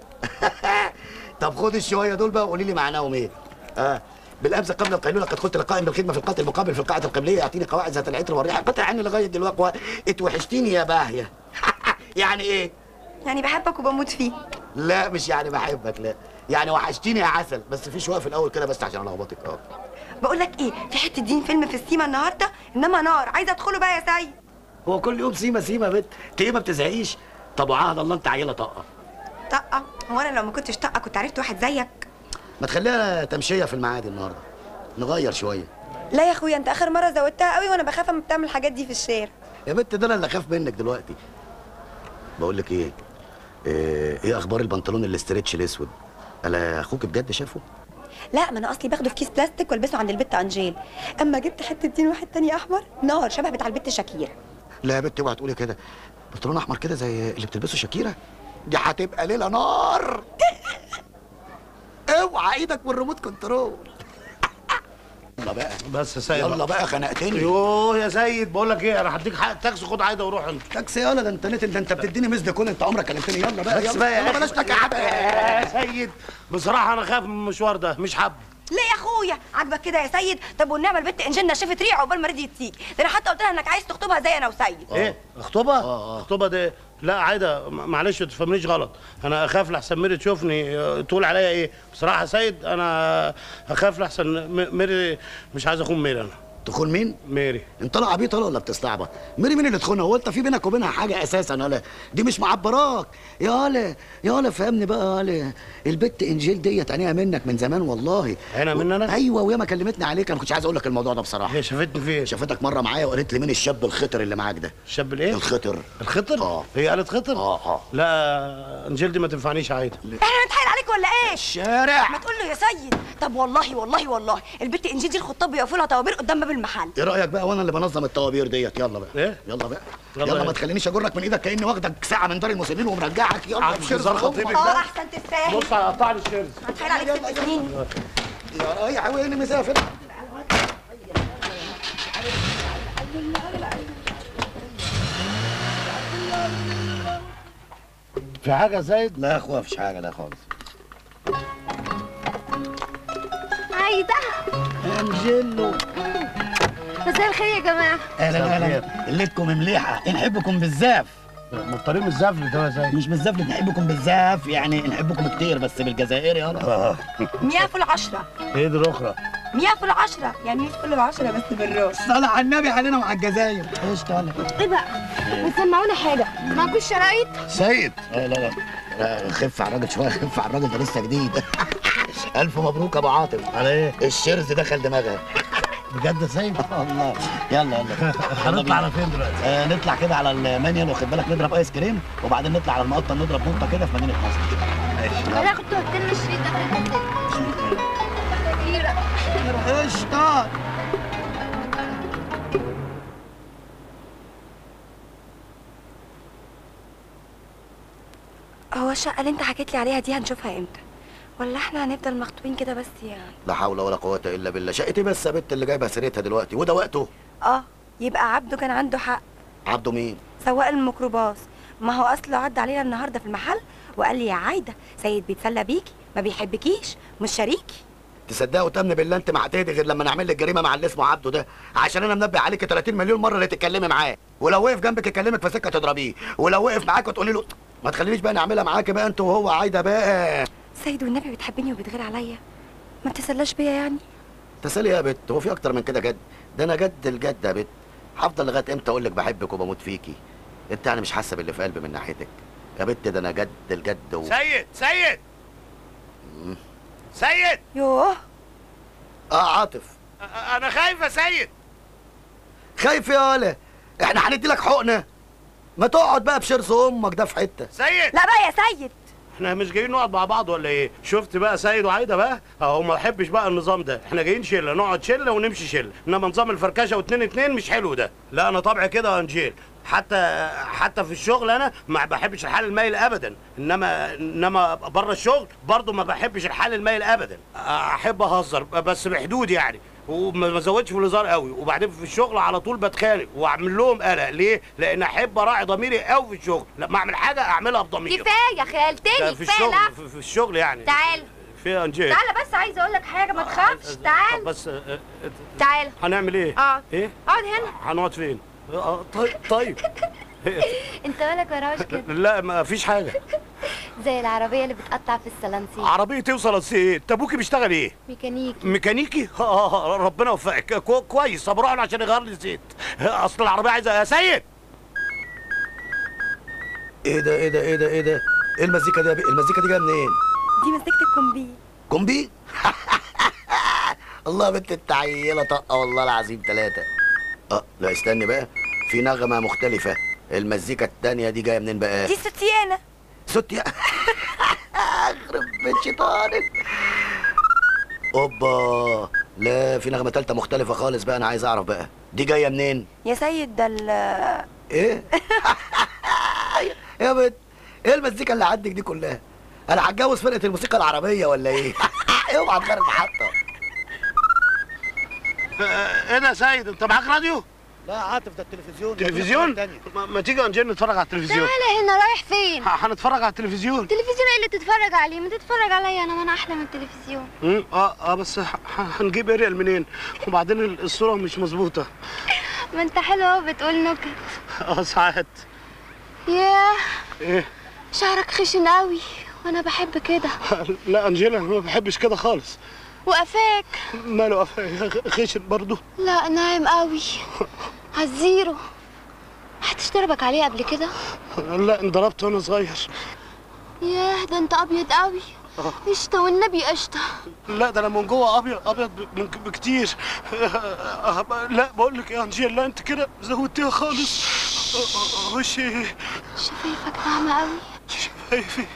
طب خد الشويه دول بقى وقولي لي معناهم ايه اه بالامس قبل القيلوله قد كنت لقائم بالخدمه في القتل المقابل في القاعه القبليه يعطيني قواعد ذات العطر والريحه قطع عني لغايه دلوقتي اتوحشتيني يا باهيه يعني ايه
يعني بحبك وبموت فيك
لا مش يعني بحبك لا يعني وحشتيني يا عسل بس في شويه في الاول كده بس عشان الخبطك اه
بقول لك ايه في حته دين فيلم في السيما النهارده انما نار عايزه ادخله بقى يا سيد
هو كل يوم سيما سيما يا بنت انت ايه ما بتزهقيش طب وعهد الله انت عيله طاقه
طقه هو انا لو ما كنتش طقه كنت عرفت واحد زيك
ما تخليها تمشيه في المعادي النهارده نغير شويه
لا يا اخويا انت اخر مره زودتها قوي وانا بخاف اما بتعمل الحاجات دي في الشارع
يا بنت ده انا اللي اخاف منك دلوقتي بقول لك ايه ايه إيه اخبار البنطلون الاسترتش الاسود انا اخوك بجد شافه
لا ما انا اصلي باخده في كيس بلاستيك والبسه عند البت انجيل اما جبت حته دين واحد تاني احمر نار شبه بتاع البت شاكير
لا يا بنت اوعي تقولي كده بنطلون احمر كده زي اللي بتلبسه شاكيرا دي هتبقى ليله نار اوعى ايدك والريموت كنترول يلا بقى
بس يا سيد
يلا بقى خنقتني
يوه يا سيد بقول لك ايه انا هديك حق تاكسي خد عايده وروح انت
تاكسي يلا ده انت نت ده انت بتديني مزد كل انت عمرك كلمتني يلا بقى
بس
يلا
بقى يا
يلا
أخي.
بلاش تكعب
يا سيد بصراحه انا خايف من المشوار ده مش حابه
ليه يا اخويا عاجبك كده يا سيد طب والنعمه البت انجيل نشفت ريق عقبال ما رضيت تيجي ده انا حتى قلت لها انك عايز تخطبها زي انا وسيد
ايه اخطبها اخطبها دي لا عايده م- معلش ما تفهمنيش غلط انا اخاف لحسن ميري تشوفني آه، تقول عليا ايه بصراحه يا سيد انا اخاف لحسن م- ميري مش عايز اخون ميري انا
تخون مين؟
ميري
انت طالع عبيط ولا ولا بتستعبط؟ ميري مين اللي تخونها؟ هو انت في بينك وبينها حاجه اساسا ولا دي مش معبراك يا هلا يا هلا فهمني بقى يا هلا البت انجيل ديت عينيها منك من زمان والله
عينها مني انا؟
ايوه وهي ما كلمتني عليك انا ما كنتش عايز اقول لك الموضوع ده بصراحه
هي شافتني فين؟
شافتك مره معايا وقالت لي مين الشاب الخطر اللي معاك ده
الشاب الايه؟
الخطر
الخطر؟
اه
هي قالت خطر؟
اه اه
لا انجيل دي ما تنفعنيش عايده
احنا نتحايل عليك ولا ايه
الشارع
ما تقول له يا سيد طب والله والله والله البت انجيل دي الخطاب بيقفوا لها طوابير قدام باب المحل
ايه رايك بقى وانا اللي بنظم الطوابير ديت يلا بقى
ايه
يلا بقى
يلا
يلا,
إيه؟
ما تخلينيش اجرك من ايدك كاني واخدك ساعه من دار المسنين ومرجعك يلا
عبد
بشير
الجزار
زخم.
خطيبك
اه
ده
احسن تستاهل
بص هيقطع لي الشيرز
هتحايل عليك ست سنين
يا رايح وين مسافر
في حاجه يا سيد؟
لا يا اخويا مفيش حاجه لا خالص
عايده
انجيلو
مساء الخير يا جماعه
اهلا اهلا ليلتكم مليحه نحبكم بالزاف
مضطرين من الزفل ده يا سيد
مش بالزاف نحبكم بالزاف يعني نحبكم كتير بس بالجزائري يلا
100 في العشرة
ايه دي الاخرى
100 في العشرة يعني 100 في العشرة بس بالروح
صلى على النبي علينا وعلى الجزائر ايش طالع
ايه بقى وسمعونا حاجه معكوش شرايط
سيد لا لا لا لا، خف على الراجل شويه خف على الراجل ده لسه جديد الف مبروك يا ابو عاطف
على ايه؟
الشرز دخل دماغها
بجد يا سيد؟
الله يلا يلا
هنطلع على فين دلوقتي؟
آه نطلع كده على المانيال واخد بالك نضرب ايس كريم وبعدين نطلع على المقطه نضرب نقطه كده في مدينه نصر ماشي
انا كنت قلت لنا الشريط ده في الحته كبيره
قشطه
هو الشقه اللي انت حكيت لي عليها دي هنشوفها امتى ولا احنا هنفضل مخطوبين كده بس يعني
لا حول ولا قوه الا بالله شقتي بس يا بنت اللي جايبها سيرتها دلوقتي وده وقته
اه يبقى عبده كان عنده حق
عبده مين
سواق الميكروباص ما هو اصله عدى علينا النهارده في المحل وقال لي يا عايده سيد بيتسلى بيكي ما بيحبكيش مش شريكي
تصدقوا وتامن بالله انت ما هتهدي غير لما نعمل لك جريمه مع اللي اسمه عبده ده عشان انا منبه عليك 30 مليون مره اللي تتكلمي معاه ولو وقف جنبك يكلمك في سكه تضربيه ولو وقف معاك وتقولي له ما تخلينيش بقى نعملها معاك بقى انت وهو عايده بقى
سيد والنبي بتحبني وبتغير عليا ما تسلاش بيا يعني
تسالي يا بت هو في اكتر من كده جد ده انا جد الجد يا بت هفضل لغايه امتى اقول لك بحبك وبموت فيكي انت يعني مش حاسه باللي في قلبي من ناحيتك يا بت ده انا جد الجد و...
سيد سيد
مم.
سيد
يوه
اه عاطف
أ- انا خايف يا سيد
خايف يا ولا احنا هندي لك حقنه ما تقعد بقى بشرس امك ده في حته
سيد
لا بقى يا سيد
احنا مش جايين نقعد مع بعض ولا ايه شفت بقى سيد وعايده بقى اهو ما بحبش بقى النظام ده احنا جايين شله نقعد شله ونمشي شله انما نظام الفركشه واتنين اتنين مش حلو ده لا انا طبعي كده يا انجيل حتى حتى في الشغل انا ما بحبش الحال المايل ابدا انما انما بره الشغل برضه ما بحبش الحال المايل ابدا احب اهزر بس بحدود يعني وما ما زودش في الهزار قوي وبعدين في الشغل على طول بتخانق واعمل لهم قلق ليه؟ لان احب اراعي ضميري قوي في الشغل لما اعمل حاجه اعملها بضميري
كفايه
ده
خيالتني
في
كفايه
الشغل
لا
في, في الشغل يعني
تعال
في انجيل
تعالى بس عايزه اقول لك حاجه ما تخافش
طب
تعال
بس آه، آه،
تعال
هنعمل ايه؟
اه
ايه؟
اقعد هنا
هنقعد فين؟ آه، طيب طيب
انت مالك وراش كده
لا ما فيش حاجه
زي العربيه اللي بتقطع في السلانسير
عربيه توصل قد ايه؟ انت ابوكي بيشتغل ايه؟
ميكانيكي
ميكانيكي؟ آه آه، ربنا يوفقك كو- كويس طب روح له عشان يغير لي زيت اصل العربيه عايزه يا سيد
ايه ده ايه ده ايه ده ايه ده ايه المزيكا دي يا بي- المزيكا دي جايه منين
دي مزيكه الكومبي
كومبي الله بنت التعيله طقه والله العظيم ثلاثه اه لا استني بقى في نغمه مختلفه المزيكا التانية دي جايه منين بقى
دي ستيانه
ست يا اخرب بيت شيطانك اوبا لا في نغمه ثالثه مختلفه خالص بقى انا عايز اعرف بقى دي جايه منين
يا سيد ده ال
ايه يا بنت ايه المزيكا اللي عندك دي كلها انا هتجوز فرقه الموسيقى العربيه ولا ايه اوعى تغير المحطه
ايه ده يا سيد انت معاك راديو؟
لا عاطف ده التلفزيون
تلفزيون؟ ما, ما تيجي يا انجيل نتفرج على التلفزيون
تعالى هنا رايح فين
ه- هنتفرج على التلفزيون
التلفزيون ايه اللي تتفرج عليه ما تتفرج عليا انا وانا احلى من التلفزيون
مم، اه اه بس ه- ه- هنجيب اريال منين؟ وبعدين ال- الصوره مش مظبوطه
ما انت حلو اهو بتقول نكت
اه ساعات
ياه
ايه
شعرك خشن قوي وانا بحب كده
لا انجيلا انا ما بحبش كده خالص
وقفاك
ماله قف- خشن برضو
لا نايم قوي عالزيرو هتشتربك عليه قبل كده
لا انضربت وانا صغير
ياه ده انت ابيض قوي
آه.
قشطه والنبي قشطه
لا ده انا من جوه ابيض ابيض ب- من- بكتير آه، لا بقول لك يا انجيل لا انت كده زودتيها خالص آه، وشي
شفايفك ناعمه قوي
شفايفي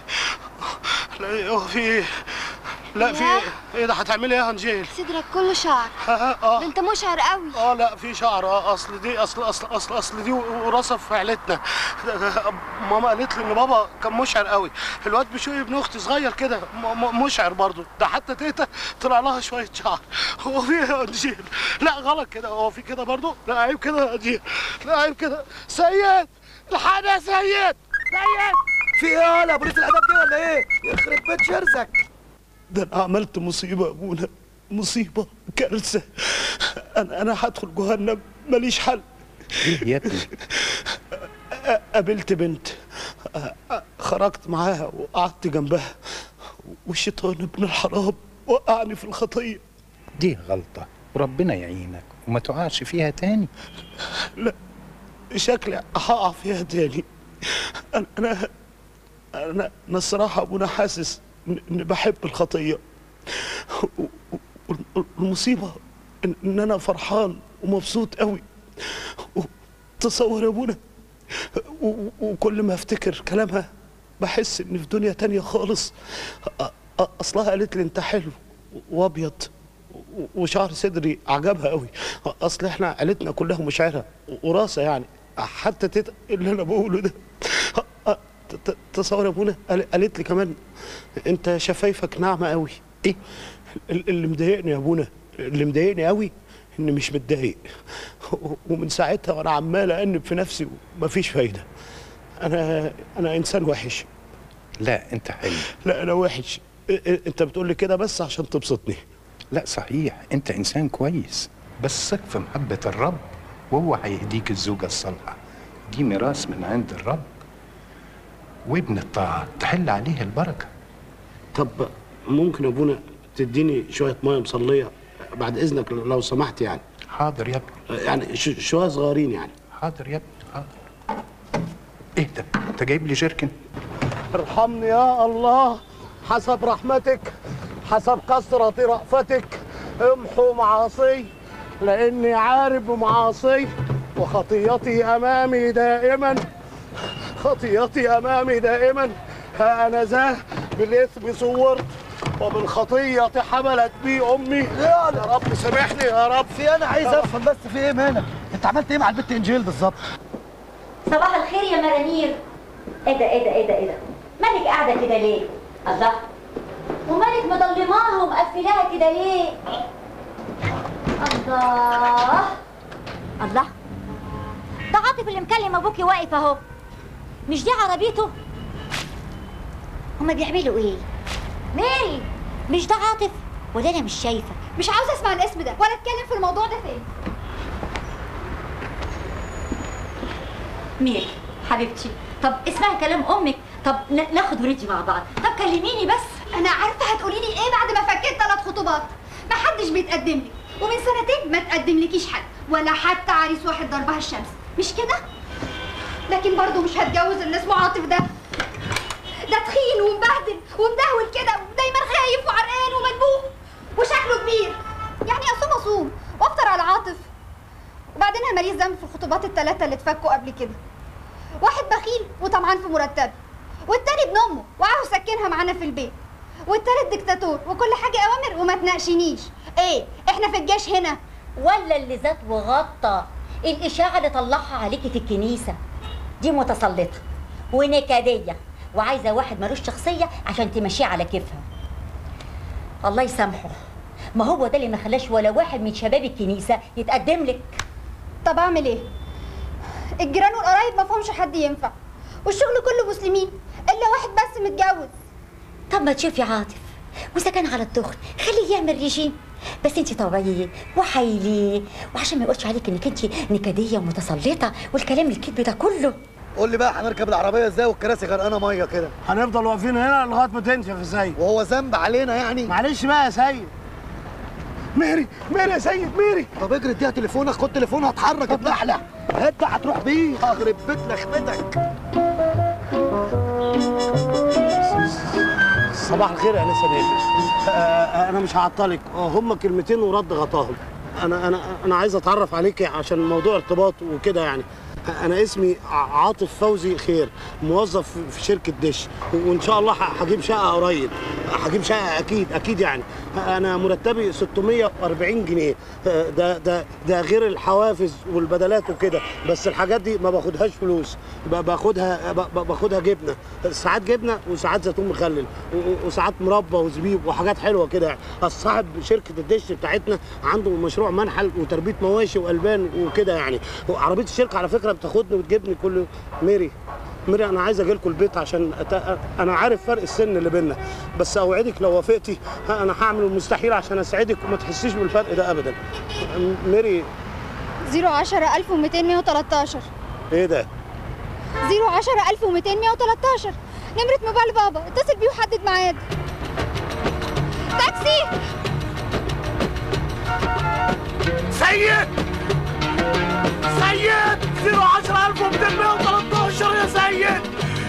لا هو في ايه لا في
ياه.
ايه ايه ده هتعملي ايه يا انجيل
صدرك كله شعر
اه
ده انت مشعر قوي
اه لا في شعر اه اصل دي اصل اصل اصل اصل دي وراثه في عيلتنا ماما قالت لي ان بابا كان مشعر قوي الواد بشوي ابن اختي صغير كده م- م- مشعر برضه ده حتى تيتا طلع لها شويه شعر هو في ايه يا انجيل لا غلط كده هو في كده برضه لا عيب كده يا انجيل لا عيب كده سيد الحقنا يا سيد سيد
في ايه يالا بوليس الاداب دي ولا ايه يخرب بيت شرزك
ده انا عملت مصيبه يا ابونا مصيبه كارثه انا انا هدخل جهنم ماليش حل
يا ابني
قابلت بنت خرجت معاها وقعدت جنبها والشيطان ابن الحرام وقعني في الخطيه
دي غلطة وربنا يعينك وما تقعش فيها تاني
لا شكلي هقع فيها تاني انا انا انا انا الصراحه ابونا حاسس ان إن بحب الخطيه و- و- والمصيبه ان إن انا فرحان ومبسوط قوي و- تصور يا ابونا و- و- وكل ما افتكر كلامها بحس اني في دنيا تانية خالص أ- أ- اصلها قالت لي انت حلو وابيض و- وشعر صدري عجبها قوي اصل احنا عيلتنا كلها مشاعره وراثه يعني حتى تت... اللي انا بقوله ده ت- ت- تصور يا ابونا قال- قالت لي كمان انت شفايفك ناعمه قوي ايه ال- اللي مضايقني يا ابونا اللي مضايقني قوي اني مش متضايق ومن ساعتها وانا عمال انب في نفسي ومفيش فايده انا انا انسان وحش
لا انت حلو
لا انا وحش إ- إ- انت بتقول لي كده بس عشان تبسطني
لا صحيح انت انسان كويس بس ثق في محبة الرب وهو هيهديك الزوجة الصالحة دي ميراث من عند الرب وابن الطاعة تحل عليه البركة
طب ممكن يا ابونا تديني شويه ميه مصليه بعد اذنك لو سمحت يعني
حاضر يا ابني
يعني ش- شويه صغيرين يعني
حاضر يا ابني حاضر اهدى انت جايب لي جيركن
ارحمني يا الله حسب رحمتك حسب كثرة رأفتك امحو معاصي لأني عارف بمعاصي وخطيتي أمامي دائما خطيتي أمامي دائما ها أنا ذا بالإثم صورت وبالخطية حملت بي أمي يا رب سامحني يا رب
في انا عايز افهم بس في ايه مالك انت عملت ايه مع البت انجيل بالظبط
صباح الخير يا مرانير ايه ده ايه ده ايه ده ايه ده مالك قاعده كده ليه الله ومالك مضلماها ومقفلاها كده ليه الله الله ده عاطف اللي مكلم ابوكي واقف اهو مش دي عربيته هما بيعملوا ايه ميري مش ده عاطف ولا انا مش شايفه
مش عاوزه اسمع الاسم ده ولا اتكلم في الموضوع ده تاني
ميري حبيبتي طب اسمعي كلام امك طب ن- ناخد وندي مع بعض طب كلميني بس
انا عارفه هتقولي لي ايه بعد ما فكيت ثلاث خطوبات ما حدش بيتقدم لك ومن سنتين ما تقدم لكيش حد ولا حتى عريس واحد ضربها الشمس مش كده لكن برضه مش هتجوز اللي اسمه عاطف ده ده تخين ومبهدل ومدهول كده ودايما خايف وعرقان ومدبوح وشكله كبير يعني اصوم اصوم وافطر على عاطف وبعدين انا ماليش ذنب في الخطوبات الثلاثه اللي اتفكوا قبل كده واحد بخيل وطمعان في مرتبه والتاني ابن امه وعاوز يسكنها معانا في البيت والتالت ديكتاتور وكل حاجه اوامر وما تناقشنيش ايه احنا في الجيش هنا
ولا اللي زاد وغطى الإشاعة اللي طلعها عليكي في الكنيسة دي متسلطة ونكدية وعايزة واحد ملوش شخصية عشان تمشيه على كيفها الله يسامحه ما هو ده اللي ما خلاش ولا واحد من شباب الكنيسة يتقدم لك
طب اعمل ايه الجيران والقرايب ما فيهمش حد ينفع والشغل كله مسلمين الا واحد بس متجوز
طب ما تشوفي عاطف وإذا كان على الدخن خليه يعمل ريجيم بس انت طبيعيه وحيليه وعشان ما يقولش عليك انك انت نكديه ومتسلطه والكلام الكذب ده كله
قول لي بقى هنركب العربيه ازاي والكراسي غرقانه ميه كده
هنفضل واقفين هنا لغايه ما تنشف يا سيد
وهو ذنب علينا يعني
معلش بقى يا سيد ميري ميري يا سيد ميري
طب اجري اديها تليفونك خد تليفونها اتحرك اتلحلح انت هتروح بيه هضرب بيت لخمتك
صباح الخير يا انسه نيلي آه انا مش هعطلك آه، هم كلمتين ورد غطاهم انا انا انا عايز اتعرف عليكي عشان موضوع ارتباط وكده يعني انا اسمي ع- عاطف فوزي خير موظف في شركه دش و- وان شاء الله ه- هجيب شقه قريب هجيب شقه اكيد اكيد يعني انا مرتبي 640 جنيه آه، ده ده ده غير الحوافز والبدلات وكده بس الحاجات دي ما باخدهاش فلوس ب- باخدها ب- ب- باخدها جبنه ساعات جبنه وساعات زيتون مخلل و- و- وساعات مربى وزبيب وحاجات حلوه كده يعني أصل صاحب شركه الدش بتاعتنا عنده مشروع منحل وتربيه مواشي والبان وكده يعني وعربيه الشركه على فكره بتاخدني وتجيبني كل ميري ميري انا عايز اجي لكم البيت عشان أت... انا عارف فرق السن اللي بينا بس اوعدك لو وافقتي ها، انا هعمل المستحيل عشان اسعدك وما تحسيش بالفرق ده ابدا م- ميري
010 1213
ايه ده
010 1213 نمرة موبايل بابا اتصل بيه وحدد ميعاد تاكسي
سيد سيد 010213 يا سيد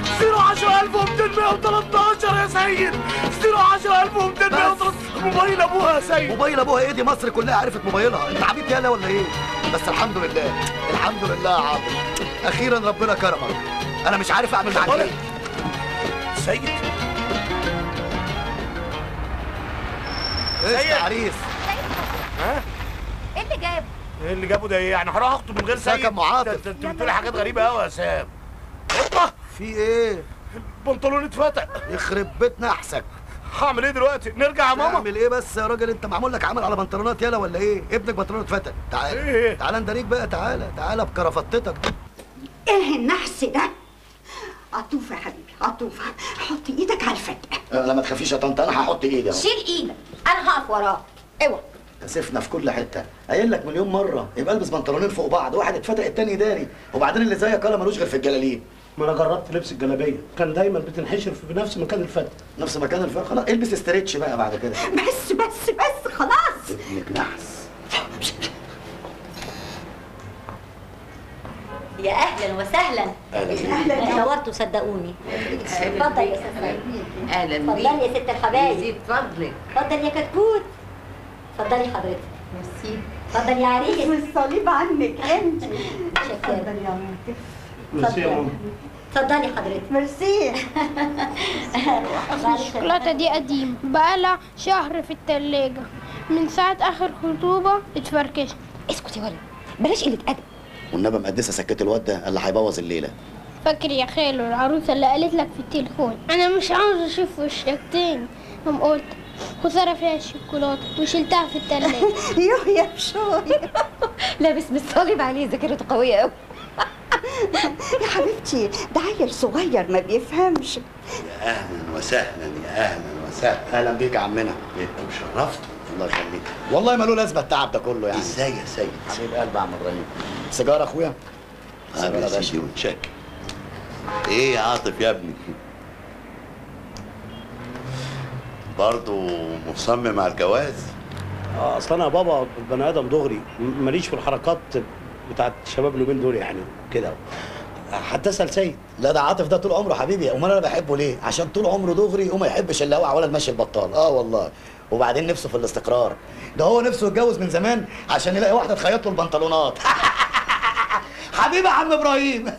010213 يا سيد 010213 موبايل ابوها يا سيد
موبايل ابوها ايه دي مصر كلها عرفت موبايلها انت عبيط يالا ولا ايه بس الحمد لله الحمد لله يا عاطف اخيرا ربنا كرمك انا مش عارف اعمل معاك ايه
سيد
ايش يا عريس
ها
ايه اللي جاب
ايه اللي جابه ده ايه يعني هروح اخطب من غير سيد
سكن معاطف.
ده- ده انت بتقولي حاجات غريبه قوي يا سام اوبا
في ايه
بنطلوني اتفتح
يخرب بيت نحسك
هعمل ايه دلوقتي نرجع يا ماما
اعمل ايه بس يا راجل انت معمول لك عمل على بنطلونات يالا ولا ايه ابنك بنطلونه اتفتح تعال
إيه؟
تعال اندريك بقى تعالى تعالى بكرافتتك
ايه النحس ده عطوفة يا حبيبي عطوفة حط ايدك على الفتقة
لا ما تخافيش يا طنط انا هحط ايدي اهو
شيل ايدك انا هقف وراه اوعى
كسفنا في كل حته قايل لك مليون مره يبقى البس بنطلونين فوق بعض واحد اتفتق التاني داري وبعدين اللي زيك قال ملوش غير في الجلاليب
ما انا جربت لبس الجلابيه كان دايما بتنحشر في نفس مكان الفتح
نفس مكان الفرق خلاص البس استريتش بقى بعد كده
بس بس بس خلاص
ابنك نحس
يا اهلا وسهلا
أهلا بيك.
اهلا نورتوا صدقوني اتفضل يا استاذ سعيد
اهلا
اتفضلي يا ست الحبايب
يزيد فضلك
اتفضل يا كتكوت اتفضلي حضرتك
ميرسي
اتفضل يا عريس
والصليب عنك انت
شكرا
اتفضل يا مامتي
ميرسي يا ماما
اتفضلي حضرتك
ميرسي
الشوكولاتة دي قديمة بقالها شهر في التلاجة من ساعة آخر خطوبة اتفركشت
اسكت يا ولد بلاش قلة أدب
والنبي مقدسه سكت الواد ده اللي هيبوظ الليله
فاكر يا خالو العروسة اللي قالت لك في التليفون أنا مش عاوز أشوف وشك تاني قام قلت خسارة فيها الشوكولاتة وشلتها في التلاجة
يوه يا بشوي
لابس بالصليب عليه ذاكرته قوية قوي
يا حبيبتي ده عيل صغير ما بيفهمش
يا اهلا وسهلا يا اهلا وسهلا
اهلا بيك يا عمنا
انت مشرفت
الله يخليك والله ما له لازمه التعب ده كله يعني
ازاي يا سيد
حبيب قلبي يا عم ابراهيم سيجاره اخويا
هذا يا سيدي ونشك ايه يا عاطف يا ابني برضه مصمم على الجواز
اه اصل انا يا بابا بني ادم دغري م- ماليش في الحركات بتاعت الشباب اليومين دول يعني كده حتى اسال سيد
لا ده عاطف ده طول عمره حبيبي امال انا بحبه ليه عشان طول عمره دغري وما يحبش اللوع ولا المشي البطال اه والله وبعدين نفسه في الاستقرار ده هو نفسه يتجوز من زمان عشان يلاقي واحده تخيط له البنطلونات حبيبي يا عم ابراهيم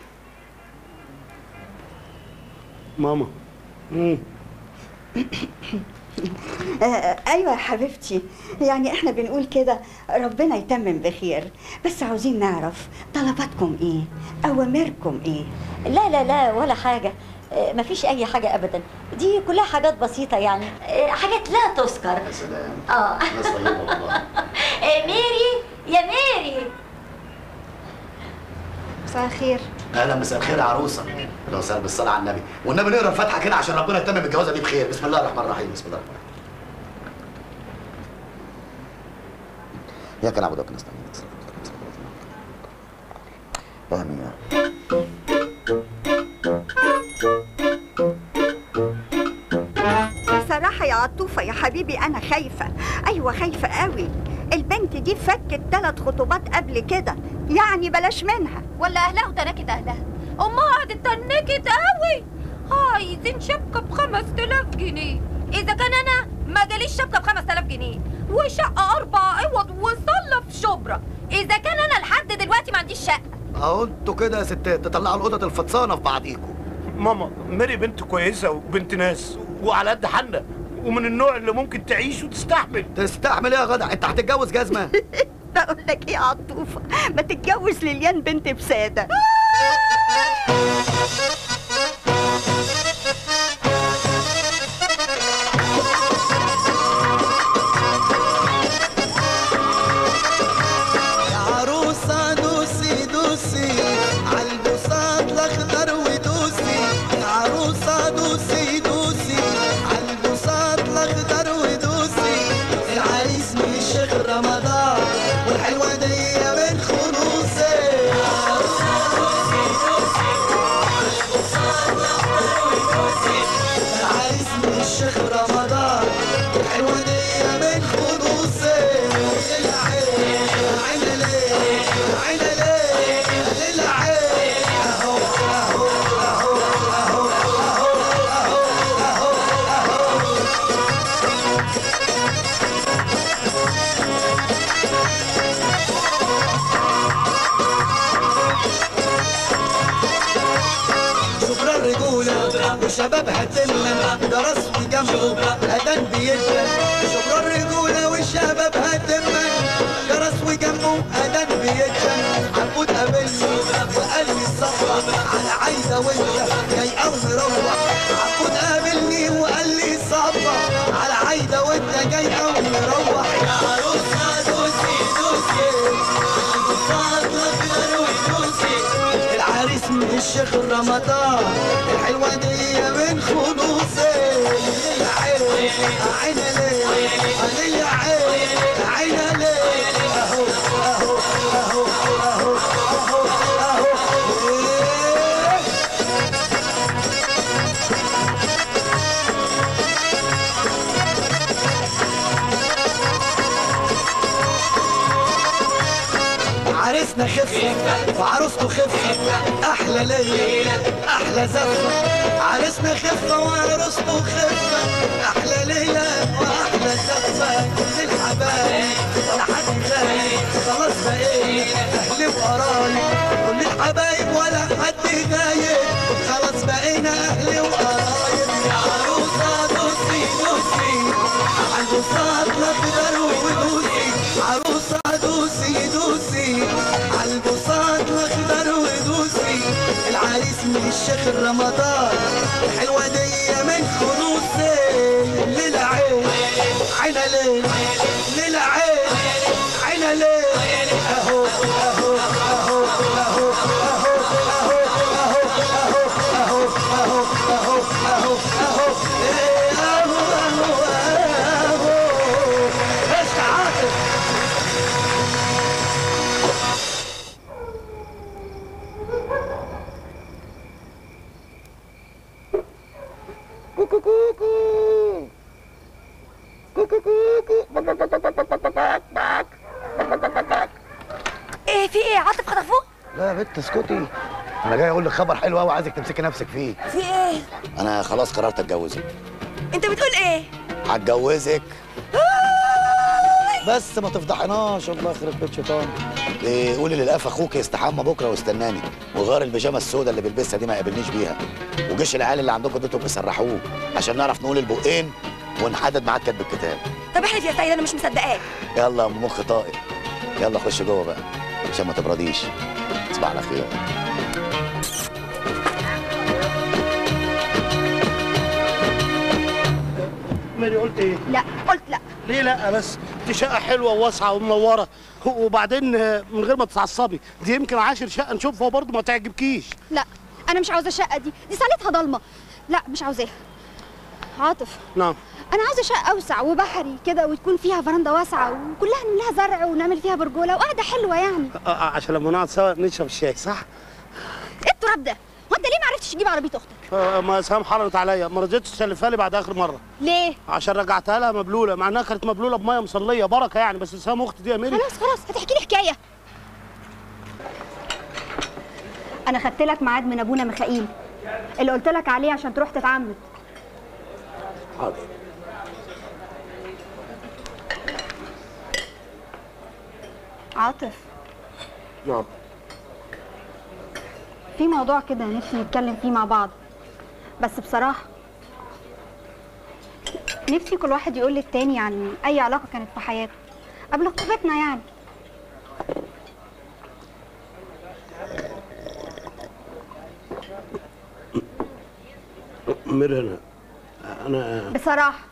ماما مم.
آه ايوه يا حبيبتي يعني احنا بنقول كده ربنا يتمم بخير بس عاوزين نعرف طلباتكم ايه اوامركم ايه
لا لا لا ولا حاجة آه، مفيش أي حاجة أبدا دي كلها حاجات بسيطة يعني آه، حاجات لا تذكر
يا سلام
اه
ناس طيبه والله
آه، ميري يا ميري
مساء الخير
اهلا مساء الخير يا عروسه لو وسهلا بالصلاه على النبي والنبي نقرا الفاتحه كده عشان ربنا يتمم الجوازه دي بخير بسم الله الرحمن الرحيم بسم الله الرحمن الرحيم اياك نعبد وإياك نستعين امين يا رب.
بصراحة يا عطوفة يا حبيبي أنا خايفة أيوة خايفة قوي البنت دي فكت ثلاث خطوبات قبل كده يعني بلاش منها
ولا اهلها وتنكت اهلها امها قعدت تنكت قوي عايزين شبكه ب 5000 جنيه اذا كان انا ما جاليش شبكه ب 5000 جنيه وشقه اربع اوض وصاله في شبرا اذا كان انا لحد دلوقتي ما عنديش شقه
اهو انتوا كده يا ستات تطلعوا القطط الفطسانه في بعضيكوا
ماما ماري بنت كويسه وبنت ناس وعلى قد حالنا ومن النوع اللي ممكن تعيش وتستحمل
تستحمل ايه يا جدع انت هتتجوز جزمه
بقول لك ايه يا عطوفة ما تتجوز ليليان بنت بسادة
يا عروسة دوسي دوسي عالبساط الأخضر ودوسي يا عروسة دوسي دوسي عالبساط الأخضر ودوسي العريس من الشيخ رمضان والحلوة دي من خلوصي يا عروسة دوسي دوسي عالبساط الأخضر ودوسي العريس من الشيخ رمضان والحلوة دي من خلوصي شبرا الرجولة وشبابها تلة درس في جنبه أذان بيدن شبرا الرجولة وشبابها تلة درس وجنبه أذان بيدن عبود قابلني وقال لي الصفرة على عايزة وانت جاي أو مروح من الشيخ رمضان الحلوة دي من خلوصي العين عين ليه علي عين عين ليه اهو اهو اهو اهو اهو اهو إيه. عريسنا خفة وعروسته خفة أحلى ليلة أحلى زفة عريسنا خفة وعروسته خفة أحلى ليلة وأحلى زفة كل الحبايب ولا حد غايب خلاص بقينا أهلي وقرايب كل الحبايب ولا حد غايب خلاص بقينا أهلي وقرايب يا عروسة دوسي دوسي عالبساط الأخضر ودوسي عروسة دوسي دوسي عالبساط الأخضر ودوسي العريس من الشيخ رمضان الحلوة دي من خلوصي للعين عين ليل للعين عين ليل اهو اهو اهو اهو اهو اهو اهو اهو اهو اهو اهو اهو اهو إيه اهو اهو اهو ايش عاطف
كوكو كوكو كوكو كوكو
ايه في ايه عاطف خطفوه
لا يا بنت اسكتي انا جاي اقول لك خبر حلو قوي عايزك تمسكي نفسك فيه
في ايه
انا خلاص قررت اتجوزك
انت بتقول ايه
هتجوزك بس ما تفضحناش الله يخرب بيت شيطان إيه قولي للقاف اخوك يستحمى بكره واستناني وغير البيجامه السوداء اللي بيلبسها دي ما يقابلنيش بيها وجيش العيال اللي عندكم دول يسرحوه عشان نعرف نقول البقين ونحدد ميعاد كتب الكتاب
طب احلف يا سيد انا مش مصدقاك
يلا يا أم مخ طائر يلا خش جوه بقى عشان ما تبرديش تصبح على خير
ماري قلت ايه؟
لا قلت لا
ليه لا بس دي شقة حلوة وواسعة ومنورة وبعدين آه، من غير ما تتعصبي دي يمكن عاشر شقة نشوفها وبرضه ما تعجبكيش
لا انا مش عاوزه الشقه دي دي صالتها ضلمه لا مش عاوزاها عاطف
نعم
انا عاوزه شقه اوسع وبحري كده وتكون فيها فرندا واسعه وكلها نعمل لها زرع ونعمل فيها برجوله وقعده حلوه يعني
آه، آه، عشان لما نقعد سوا نشرب الشاي صح؟
ايه التراب ده هو انت ليه ما عرفتش تجيب عربيه اختك
آه، ما سام حرمت عليا ما رضيتش تسلفها لي بعد اخر مرة
ليه
عشان رجعتها لها مبلولة مع انها كانت مبلولة بمية مصلية بركة يعني بس سام اختي دي يا ميري
خلاص خلاص هتحكي لي حكايه انا خدت لك ميعاد من ابونا ميخائيل اللي قلت لك عليه عشان تروح تتعمد
حاضر
عاطف
نعم
في موضوع كده نفسي نتكلم فيه مع بعض بس بصراحة نفسي كل واحد يقول للتاني عن أي علاقة كانت في حياته قبل خطوبتنا يعني
ميري انا انا
بصراحة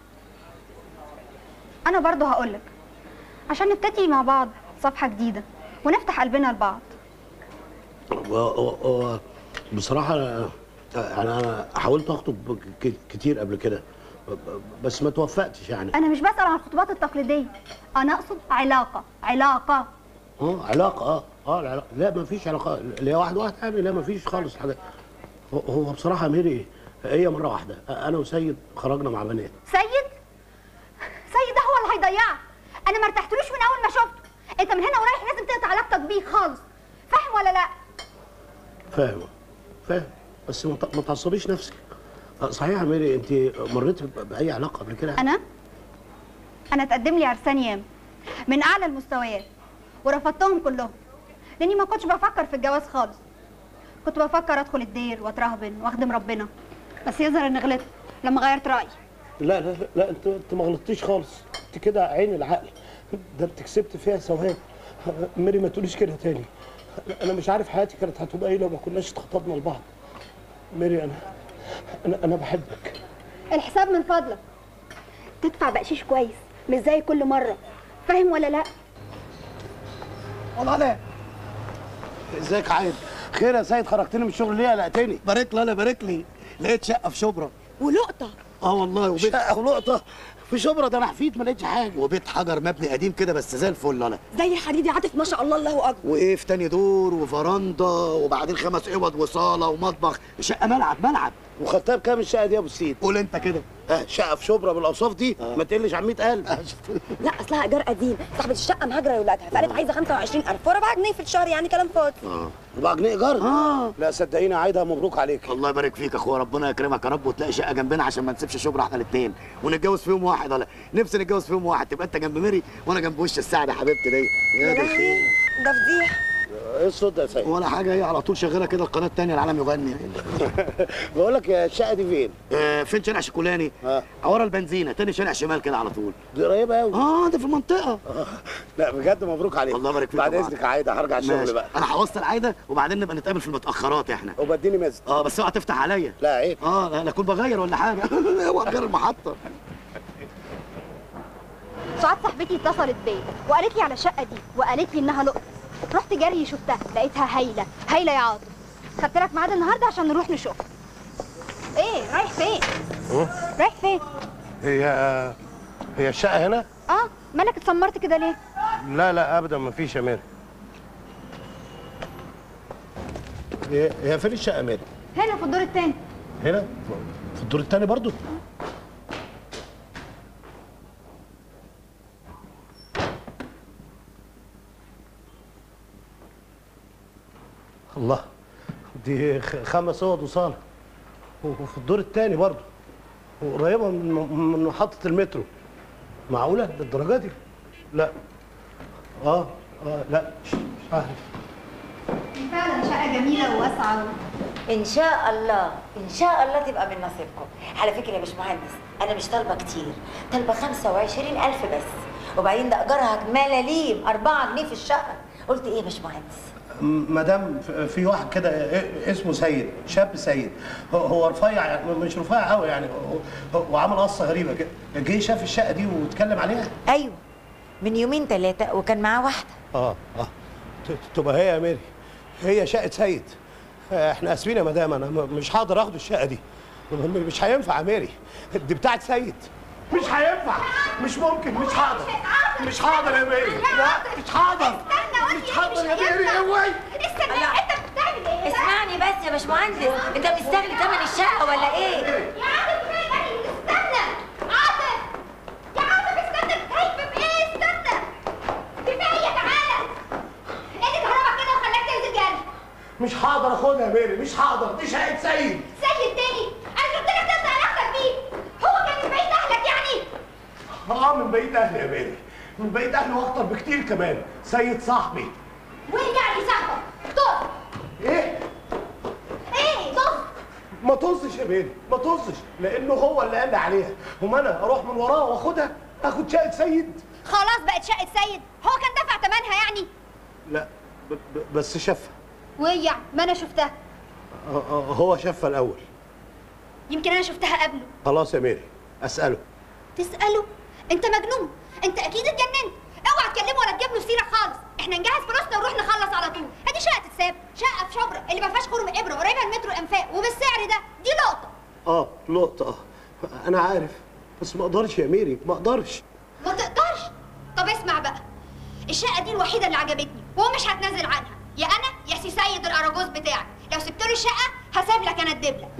أنا برضو هقولك عشان نبتدي مع بعض صفحة جديدة ونفتح قلبنا لبعض
و- و- و- بصراحة أنا يعني أنا حاولت أخطب ك- كتير قبل كده ب- ب- بس ما توفقتش يعني
أنا مش بسأل عن الخطوبات التقليدية أنا أقصد علاقة علاقة
اه علاقة اه اه العلاقة لا ما فيش علاقة اللي هي واحد واحد يعني لا ما فيش خالص حاجة هو- هو بصراحة ميري هي مرة واحدة أنا وسيد خرجنا مع بنات
سيد سيد ده هو اللي هيضيعك أنا ما ارتحتلوش من أول ما شفته أنت من هنا ورايح لازم تقطع علاقتك بيه خالص فاهم ولا لا؟
فاهم فاهم بس ما ت- ما تعصبيش نفسك آه، صحيح يا ميري أنت مريت ب- بأي علاقة قبل كده
أنا؟ أنا اتقدم لي عرسان ياما من أعلى المستويات ورفضتهم كلهم لأني ما كنتش بفكر في الجواز خالص كنت بفكر أدخل الدير وأترهبن وأخدم ربنا بس يظهر إني غلطت لما غيرت رأيي
لا لا لا انت انت ما غلطتيش خالص انت كده عين العقل ده انت كسبت فيها ثواب ميري ما تقوليش كده تاني انا مش عارف حياتي كانت هتبقى ايه لو ما كناش اتخطبنا لبعض ميري انا انا انا بحبك
الحساب من فضلك تدفع بقشيش كويس مش زي كل مرة فاهم ولا لا؟
والله لا ازيك عايد خير يا سيد خرجتني من الشغل ليه قلقتني
بارك لي انا بارك لي لقيت شقه في شبرا
ولقطه
اه والله وبيت
شقه ولقطه في شبرا ده انا حفيت ما لقيتش حاجه
وبيت حجر مبني قديم كده بس زي الفل انا
زي الحديد يا عاطف ما شاء الله الله اكبر
وايه في تاني دور وفرندا وبعدين خمس اوض وصاله ومطبخ شقه ملعب ملعب
وخدتها بكام الشقه دي يا ابو السيد
قول انت كده
اه شقه في شبرا بالاوصاف دي ما تقلش عن 100000
لا اصلها ايجار قديم صاحبه الشقه مهاجره لاولادها فقالت عايزه 25000 وربع جنيه في الشهر يعني كلام فاضي
اه
4 جنيه ايجار
اه
لا صدقيني عايدها مبروك عليك
الله يبارك فيك يا اخويا ربنا يكرمك يا رب وتلاقي شقه جنبنا عشان ما نسيبش شبرا احنا الاثنين ونتجوز فيهم واحد ولا نفسي نتجوز فيهم واحد تبقى انت جنب ميري وانا جنب وش السعد يا حبيبتي دي يا دي الخير
ده فضيح
ايه الصوت ده يا سيد
ولا حاجه هي على طول شغاله كده القناه الثانيه العالم يغني
بقول لك يا الشقه دي فين
آه فين شارع شيكولاني
اه
ورا البنزينه تاني شارع شمال كده على طول
دي قريبه قوي
اه ده في المنطقه
لا بجد مبروك عليك
الله يبارك فيك
بعد
طبعاً.
اذنك يا عايده هرجع الشغل
ماشي.
بقى
انا هوصل عايده وبعدين نبقى نتقابل في المتاخرات احنا
وبديني مزد
اه بس اوعى تفتح عليا
لا عيب
اه لا لا اكون بغير ولا حاجه هو غير المحطه
سعاد صاحبتي اتصلت بيا وقالت لي على الشقه دي وقالت لي انها لقطه رحت جري شفتها لقيتها هايله هايله يا عاطف خدت لك ميعاد النهارده عشان نروح نشوف ايه رايح فين رايح فين
هي هي الشقه هنا
اه مالك اتسمرت كده ليه
لا لا ابدا ما فيش يا ميري هي هي فين الشقه يا ميري
هنا في الدور التاني
هنا في الدور الثاني برضو الله دي خ- خمس اوض وصاله وفي الدور الثاني برضو وقريبه من من محطه المترو معقوله للدرجه دي لا اه اه لا مش مش عارف
فعلا شقه جميله وواسعه
ان شاء الله ان شاء الله تبقى من نصيبكم على فكره يا باشمهندس انا مش طالبه كتير طالبه 25000 بس وبعدين ده ايجارها ملاليم 4 جنيه في الشقه قلت ايه يا باشمهندس
مدام في واحد كده اسمه سيد شاب سيد هو- هو رفيع يعني مش رفيع قوي يعني هو- هو عمل قصه غريبه كده جه شاف الشقه دي واتكلم عليها
ايوه من يومين ثلاثه وكان معاه واحده
اه اه ت- تبقى هي يا ميري هي شقه سيد آه، احنا اسفين يا مدام انا م- مش هقدر اخد الشقه دي م- مش هينفع يا ميري دي بتاعت سيد مش هينفع مش ممكن مش هقدر مش هقدر يا ميري لا مش هقدر مش هقدر يا ميري اوعي
استنى انت بتعمل ايه
اسمعني بس يا باشمهندس انت مستغلي ثمن الشقه ولا ايه
يا عاطف استنى عاطف يا عاطف استنى خايف بايه استنى كفايه تعالى ادي كهربا كده وخلاك تنزل جري
مش هقدر اخدها يا ميري مش هقدر دي شقه سيد
سيد تاني انا قلت لك تقطع علاقتك بيه هو كان من بيت اهلك يعني
اه من بيت اهلي يا ميري من بيت اهلي واكتر بكتير كمان سيد صاحبي
وين يعني صاحبك طز
ايه
ايه طز
ما طزش يا ميري ما طزش لانه هو اللي قال لي عليها وما انا اروح من وراه واخدها اخد شقه سيد
خلاص بقت شقه سيد هو كان دفع ثمنها يعني
لا ب ب بس شافها
وايه يعني ما انا شفتها
آه، آه، هو شافها الاول
يمكن انا شفتها قبله
خلاص يا ميري اساله
تساله انت مجنون انت اكيد اتجننت اوعى تكلمه ولا تجيب له سيره خالص احنا نجهز فلوسنا ونروح نخلص على طول ادي شقه تتساب شقه في شبرا اللي ما فيهاش خرم ابره قريبه من مترو الانفاق وبالسعر ده دي لقطه
اه لقطه اه انا عارف بس ما اقدرش يا ميري ما اقدرش
ما تقدرش طب اسمع بقى الشقه دي الوحيده اللي عجبتني ومش هتنازل عنها يا انا يا سي سيد الاراجوز بتاعك لو سبت له الشقه هسيب لك انا الدبله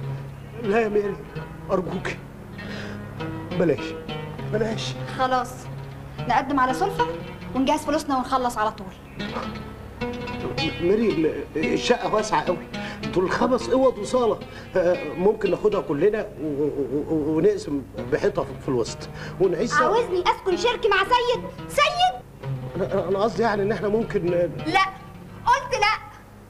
لا يا ميري ارجوك بلاش بلاش
خلاص نقدم على سلفة ونجهز فلوسنا ونخلص على طول
ميري ال- الشقه واسعه قوي دول خمس اوض وصاله آه، ممكن ناخدها كلنا و- و- و- ونقسم بحيطه في الوسط ونعيش سوا.
عاوزني اسكن شركة مع سيد سيد
انا أنا قصدي يعني ان احنا ممكن
لا قلت لا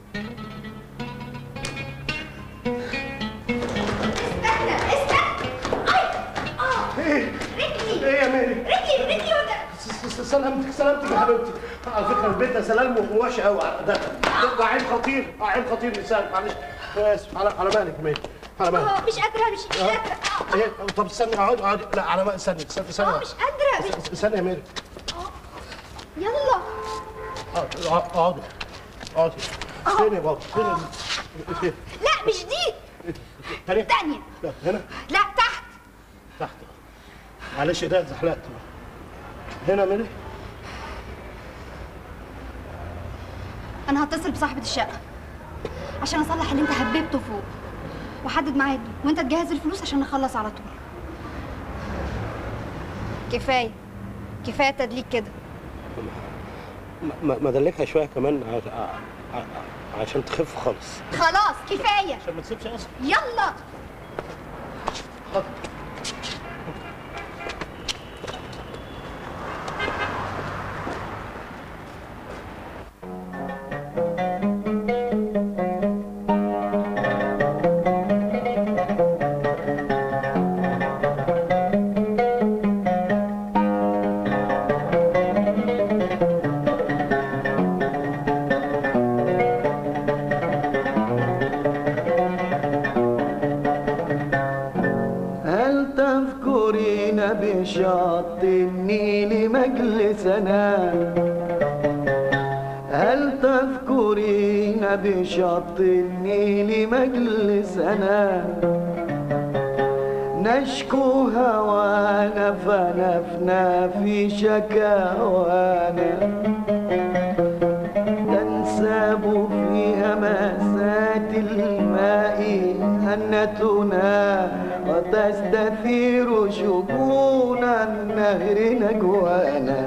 استنى استنى اي اه
ايه
رجلي
ايه يا ميري
رجلي رجلي وجع
س- س- سلامتك سلامتك يا حبيبتي على فكره البيت ده سلام وحش قوي ده ده ده عين خطير عين خطير لسان معلش أنا اسف على على مالك يا ميري على مالك
اه مش قادرة مش مش قادرة
إيه، طب استني اقعدي اقعدي لا على مالك استني استني استني
اه مش قادرة مش
استني يا ميري
يلا
اقعدي اقعدي اقعدي فين يا بابا فين ال- فين
لا مش دي
تاني
تانية
لا هنا
لا تحت
تحت معلش ده اتزحلقت هنا مني
انا هتصل بصاحبة الشقة عشان اصلح اللي انت هببته فوق واحدد ميعاد وانت تجهز الفلوس عشان نخلص على طول كفاية كفاية تدليك كده
ما ما دلكها شويه كمان ع- ع- ع- عشان تخف خالص
خلاص كفاية
عشان ما تسيبش اصلا
يلا
هل تذكرين بشط النيل مجلسنا هل تذكرين بشط النيل مجلسنا نشكو هوانا فنفنا في شكاوانا تنساب في همسات الماء هنتنا وتستثير شجون النهر نجوانا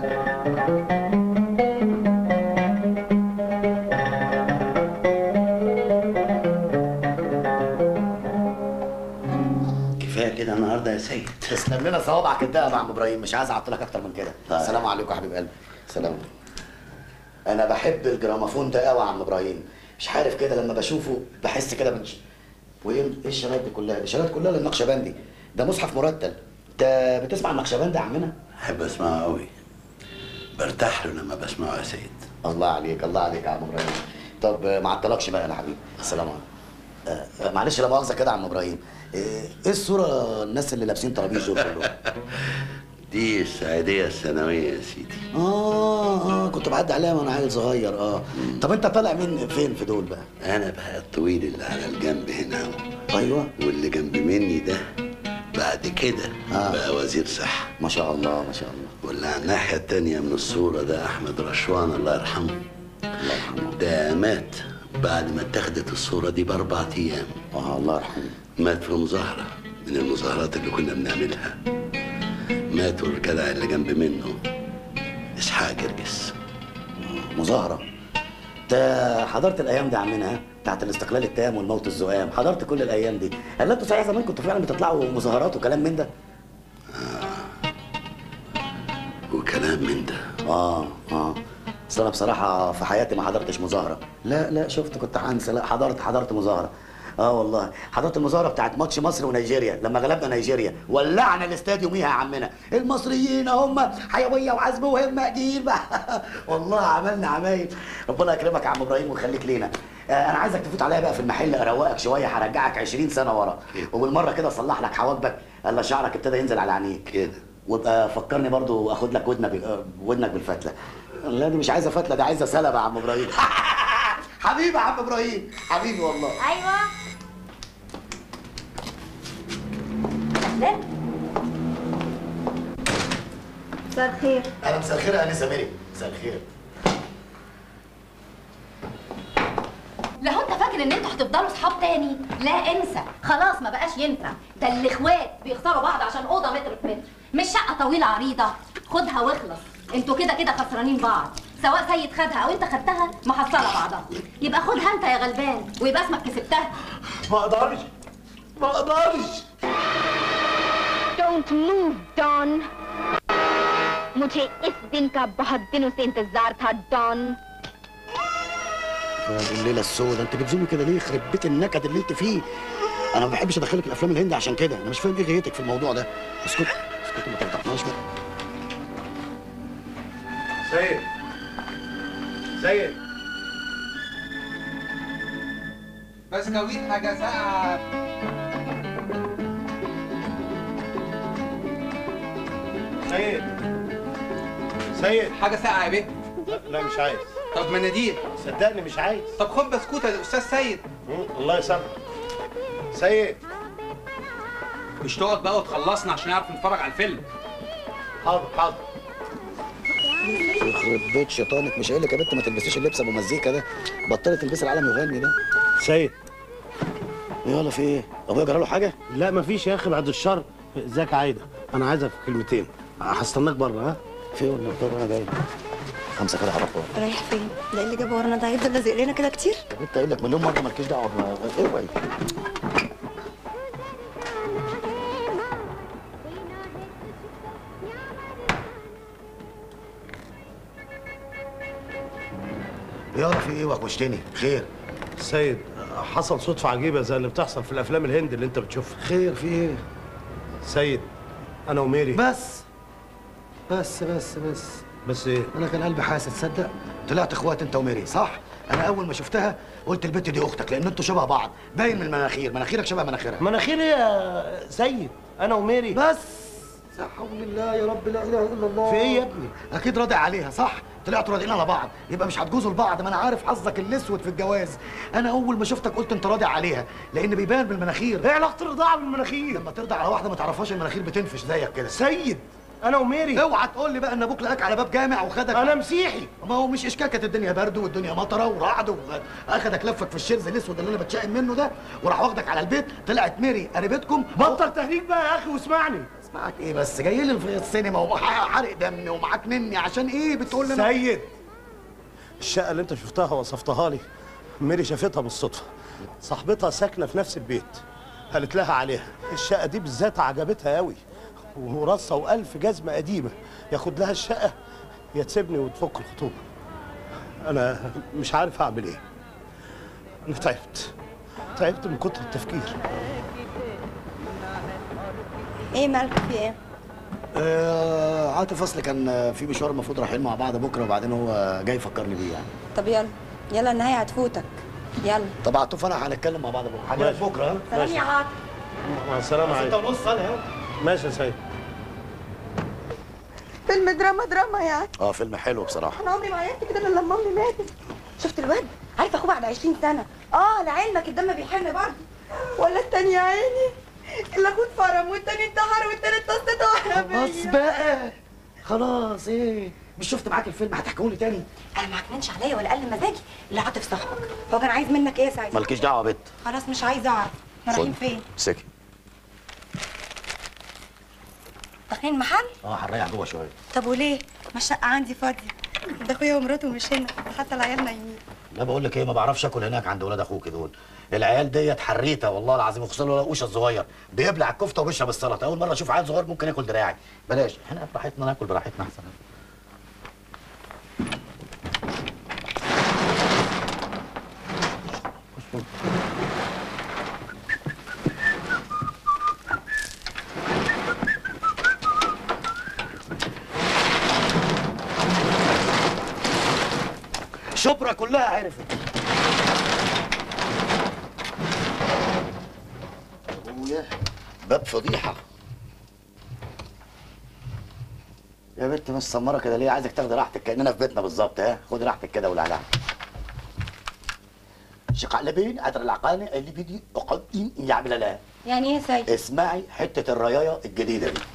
كفايه كده النهارده يا سيد
تسلم لنا صوابعك الدقه يا عم ابراهيم مش عايز اعطلك اكتر من كده السلام عليكم يا حبيب قلبي سلام انا بحب الجراموفون ده قوي يا عم ابراهيم مش عارف كده لما بشوفه بحس كده من وايه ايه الشرايط دي كلها دي شرايط كلها للنقشبندي ده مصحف مرتل انت بتسمع النقشبندي يا عمنا
بحب اسمعه قوي برتاح له لما بسمعه يا سيد
الله عليك الله عليك يا عم ابراهيم طب آه، ما عطلكش بقى يا حبيبي السلام عليكم آه، آه، معلش لا مؤاخذه كده يا عم ابراهيم آه، ايه الصوره الناس اللي لابسين طرابيش دول كلهم
دي السعيديه الثانويه يا سيدي
اه اه كنت بعدي عليها وانا عيل صغير اه طب انت طالع من فين في دول بقى
انا بقى الطويل اللي على الجنب هنا اهو
ايوه
واللي جنب مني ده بعد كده آه. بقى وزير صحه
ما شاء الله ما شاء الله
واللي على الناحيه التانيه من الصوره ده احمد رشوان الله يرحمه
الله يرحمه
ده مات بعد ما اتخذت الصوره دي باربع ايام
اه الله يرحمه
مات في مظاهره من المظاهرات اللي كنا بنعملها ماتوا الجدع اللي جنب منه اسحاق جرجس
مظاهره انت حضرت الايام دي يا عمنا ها بتاعت الاستقلال التام والموت الزؤام حضرت كل الايام دي هل انتوا صحيح زمان كنتوا فعلا بتطلعوا مظاهرات وكلام من ده
وكلام من ده
اه اه اصل انا بصراحه في حياتي ما حضرتش مظاهره لا لا شفت كنت هنسى لا حضرت حضرت مظاهره اه والله حضرت المظاهره بتاعت ماتش مصر ونيجيريا لما غلبنا نيجيريا ولعنا الاستاد يوميها يا عمنا المصريين هم حيويه وعزم وهمه جيل بقى والله عملنا عمايل ربنا يكرمك يا عم ابراهيم ويخليك لينا آه انا عايزك تفوت عليا بقى في المحل اروقك شويه هرجعك 20 سنه ورا وبالمره كده اصلح لك حواجبك الا شعرك ابتدى ينزل على عينيك
كده
وابقى فكرني برضو اخد لك ودنك بال- ودنك بالفتله لا دي مش عايزه فتله دي عايزه سلبه يا عم ابراهيم حبيبي يا عم ابراهيم حبيبي والله
ايوه
مساء الخير
اهلا مساء الخير يا انسه ميري مساء الخير
لو انت فاكر ان انتوا هتفضلوا صحاب تاني لا انسى خلاص ما بقاش ينفع ده الاخوات بيخسروا بعض عشان اوضه متر في متر مش شقه طويله عريضه خدها واخلص انتوا كده كده خسرانين بعض سواء سيد خدها او انت خدتها محصله بعضها يبقى خدها انت يا غلبان ويبقى اسمك كسبتها
ما اقدرش ما اقدرش
don't move डॉन मुझे इस दिन का बहुत दिनों से इंतजार था डॉन
يا دي الليله السوداء انت بتزومي كده ليه يخرب بيت النكد اللي انت فيه انا ما بحبش ادخلك الافلام الهندي عشان كده انا مش فاهم ايه غايتك في الموضوع ده اسكت اسكت ما تفضحناش بقى
سيد سيد
بسكويت حاجة ساقعة
سيد سيد
حاجة ساقعة يا بيه
لا مش عايز
طب مناديل
صدقني مش عايز
طب خد بسكوته يا استاذ سيد
الله يسامحك سيد
مش تقعد بقى وتخلصنا عشان نعرف نتفرج على الفيلم
حاضر حاضر
يخرب بيت شيطانك مش قايل لك يا بنت ما تلبسيش اللبس ابو مزيكا ده بطلت تلبسي العالم يغني ده
سيد
يلا في ايه ابويا جرى له حاجه
لا مفيش يا اخي بعد الشر ازيك يا عايده انا عايزك في كلمتين هستناك بره ها
في ولا طب انا جاي خمسه كده عرفوا
رايح فين؟ ده اللي جاب ورانا ده هيفضل لازق لنا كده كتير؟
يا بنت قايل لك مليون مره مالكيش دعوه بما- اوعي يارا في ايه وحشتني خير
سيد حصل صدفة عجيبة زي اللي بتحصل في الأفلام الهند اللي أنت بتشوفها
خير في إيه؟
سيد أنا وميري
بس بس بس بس
بس إيه؟
انا كان قلبي حاسس تصدق طلعت اخوات انت وميري صح انا اول ما شفتها قلت البت دي اختك لان انتوا شبه بعض باين من المناخير مناخيرك شبه مناخيرها
مناخيري يا سيد أنا وميري
بس لا حول الله يا رب لا اله الا الله
في إيه يا ابني؟
اكيد راضي عليها صح طلعتوا راضيين على بعض يبقى مش هتجوزوا لبعض ما انا عارف حظك الاسود في الجواز انا اول ما شفتك قلت انت راضي عليها لان بيبان بالمناخير
إيه علاقة الرضاعة بالمناخير؟
لما ترضى على واحده ما تعرفهاش المناخير بتنفش زيك كده
سيد أنا وميري
اوعى تقول لي بقى ان ابوك لقاك على باب جامع وخدك
أنا مسيحي
ما هو مش اشكال كانت الدنيا برد والدنيا مطره ورعد واخدك لفك في الشرز الاسود اللي انا بتشائم منه ده وراح واخدك على البيت طلعت ميري قريبتكم
بطل تهريج بقى يا أخي واسمعني
اسمعك ايه بس جاي لي في السينما وحرق دمي ومعاك نني عشان ايه بتقول لي أنا-
سيد الشقة اللي أنت شفتها وصفتها لي ميري شافتها بالصدفة صاحبتها ساكنة في نفس البيت قالت لها عليها الشقة دي بالذات عجبتها قوي ورصة وألف جزمة قديمة ياخد لها الشقة يا تسيبني وتفك الخطوبة أنا مش عارف أعمل إيه أنا تعبت تعبت من كتر التفكير
ايه مالك في ايه؟
آه عاطف اصل كان في مشوار المفروض رايحين مع بعض بكره وبعدين هو جاي يفكرني بيه يعني
طب يلا يلا النهاية هتفوتك يلا
طب عاطف انا هنتكلم مع بعض بكره هجيلك
ماشي.
بكره ها
سلام يا عاطف
مع السلامة
بس
يا
انت
عايدة.
ونص انا ها
ماشي يا سيد
فيلم دراما دراما يعني
اه فيلم حلو بصراحه
انا عمري ما عيطت كده الا لما امي ماتت شفت الواد عارف اخوه بعد 20 سنه اه لعلمك الدم بيحن برضه ولا التاني يا عيني اللي اخوه اتفرم والتاني انتحر والتالت تصته
خلاص بقى خلاص ايه مش شفت معاك الفيلم هتحكوا لي تاني
انا ما عكننش عليا ولا قل مزاجي اللي عاطف صاحبك هو كان عايز منك ايه يا سعيد
مالكيش دعوه يا بت
خلاص مش عايزه اعرف احنا رايحين
خد.
فين
سكي
داخلين المحل
اه هنريح جوه شويه
طب وليه ما الشقه عندي فاضيه ده اخويا ومراته مش هنا حتى العيال نايمين
لا بقول لك ايه ما بعرفش اكل هناك عند ولاد اخوك دول العيال ديت حريته والله العظيم خصوصا لو قوشه الصغير بيبلع الكفته وبيشرب السلطه اول مره اشوف عيل صغير ممكن ياكل دراعي بلاش احنا براحتنا ناكل براحتنا احسن شبرا كلها عرفت ابويا باب فضيحه يا بنت مش سمره كده ليه عايزك تاخدي راحتك كاننا في بيتنا بالظبط ها خدي راحتك كده ولعلع شقلبين عطر العقاني اللي بدي اقدم يعمل لها
يعني ايه يا سيد
اسمعي حته الريايه الجديده دي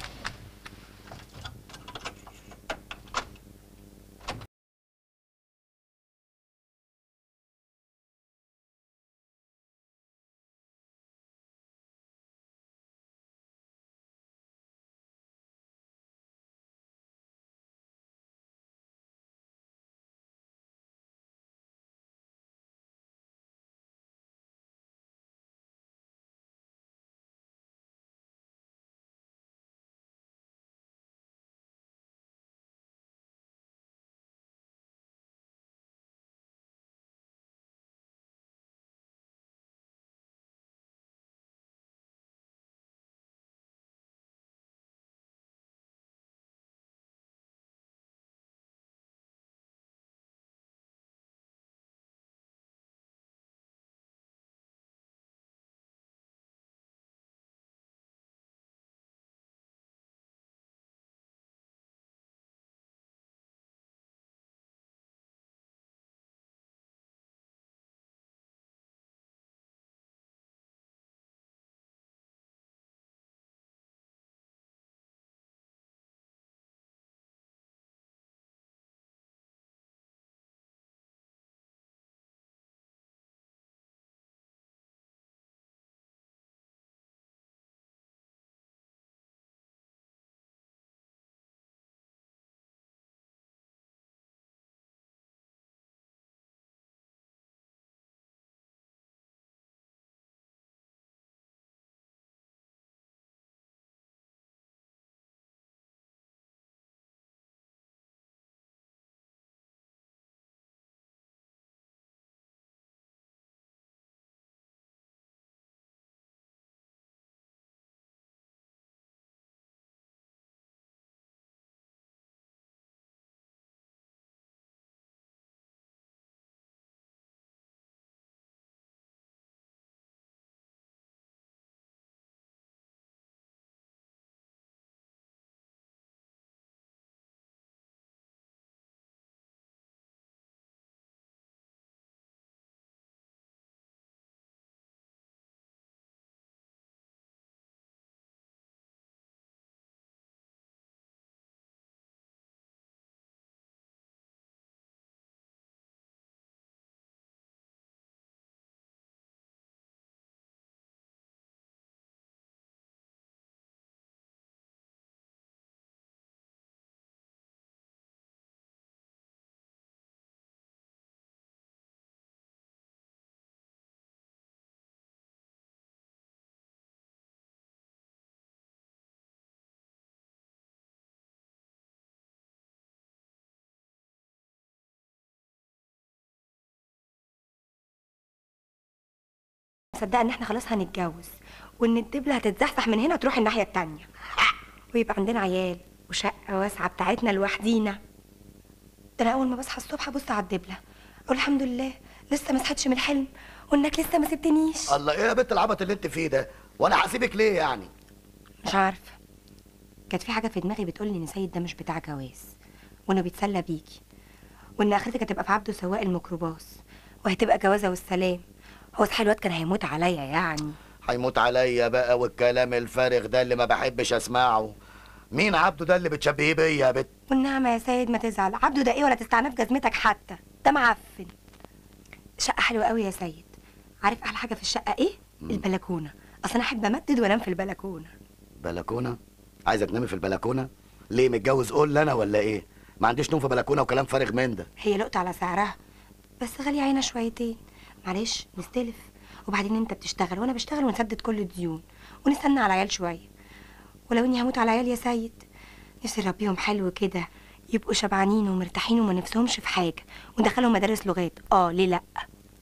مصدقه ان احنا خلاص هنتجوز وان الدبله هتتزحزح من هنا تروح الناحيه التانية ويبقى عندنا عيال وشقه واسعه بتاعتنا لوحدينا ده انا اول ما بصحى الصبح ابص على الدبله اقول الحمد لله لسه ما صحتش من الحلم وانك لسه ما سبتنيش
الله ايه يا بنت العبط اللي انت فيه ده وانا هسيبك ليه يعني
مش عارفه كانت في حاجه في دماغي بتقول لي ان سيد ده مش بتاع جواز وانه بيتسلى بيكي وان اخرتك هتبقى في عبده سواق الميكروباص وهتبقى جوازه والسلام هو صحيح الواد كان هيموت عليا يعني
هيموت عليا بقى والكلام الفارغ ده اللي ما بحبش اسمعه مين عبده ده اللي بتشبهيه بيا يا بت
والنعمه يا سيد ما تزعل عبده ده ايه ولا تستعناه في جزمتك حتى ده معفن شقه حلوه قوي يا سيد عارف احلى حاجه في الشقه ايه البلكونه اصل انا احب امدد وانام في البلكونه
بلكونه عايزه تنامي في البلكونه ليه متجوز قول انا ولا ايه ما عنديش نوم في بلكونه وكلام فارغ من ده
هي لقطة على سعرها بس غالية عينا شويتين معلش نستلف وبعدين انت بتشتغل وانا بشتغل ونسدد كل الديون ونستنى على العيال شوية ولو اني هموت على العيال يا سيد نفسي نربيهم حلو كده يبقوا شبعانين ومرتاحين وما نفسهمش في حاجة وندخلهم مدارس لغات اه ليه لا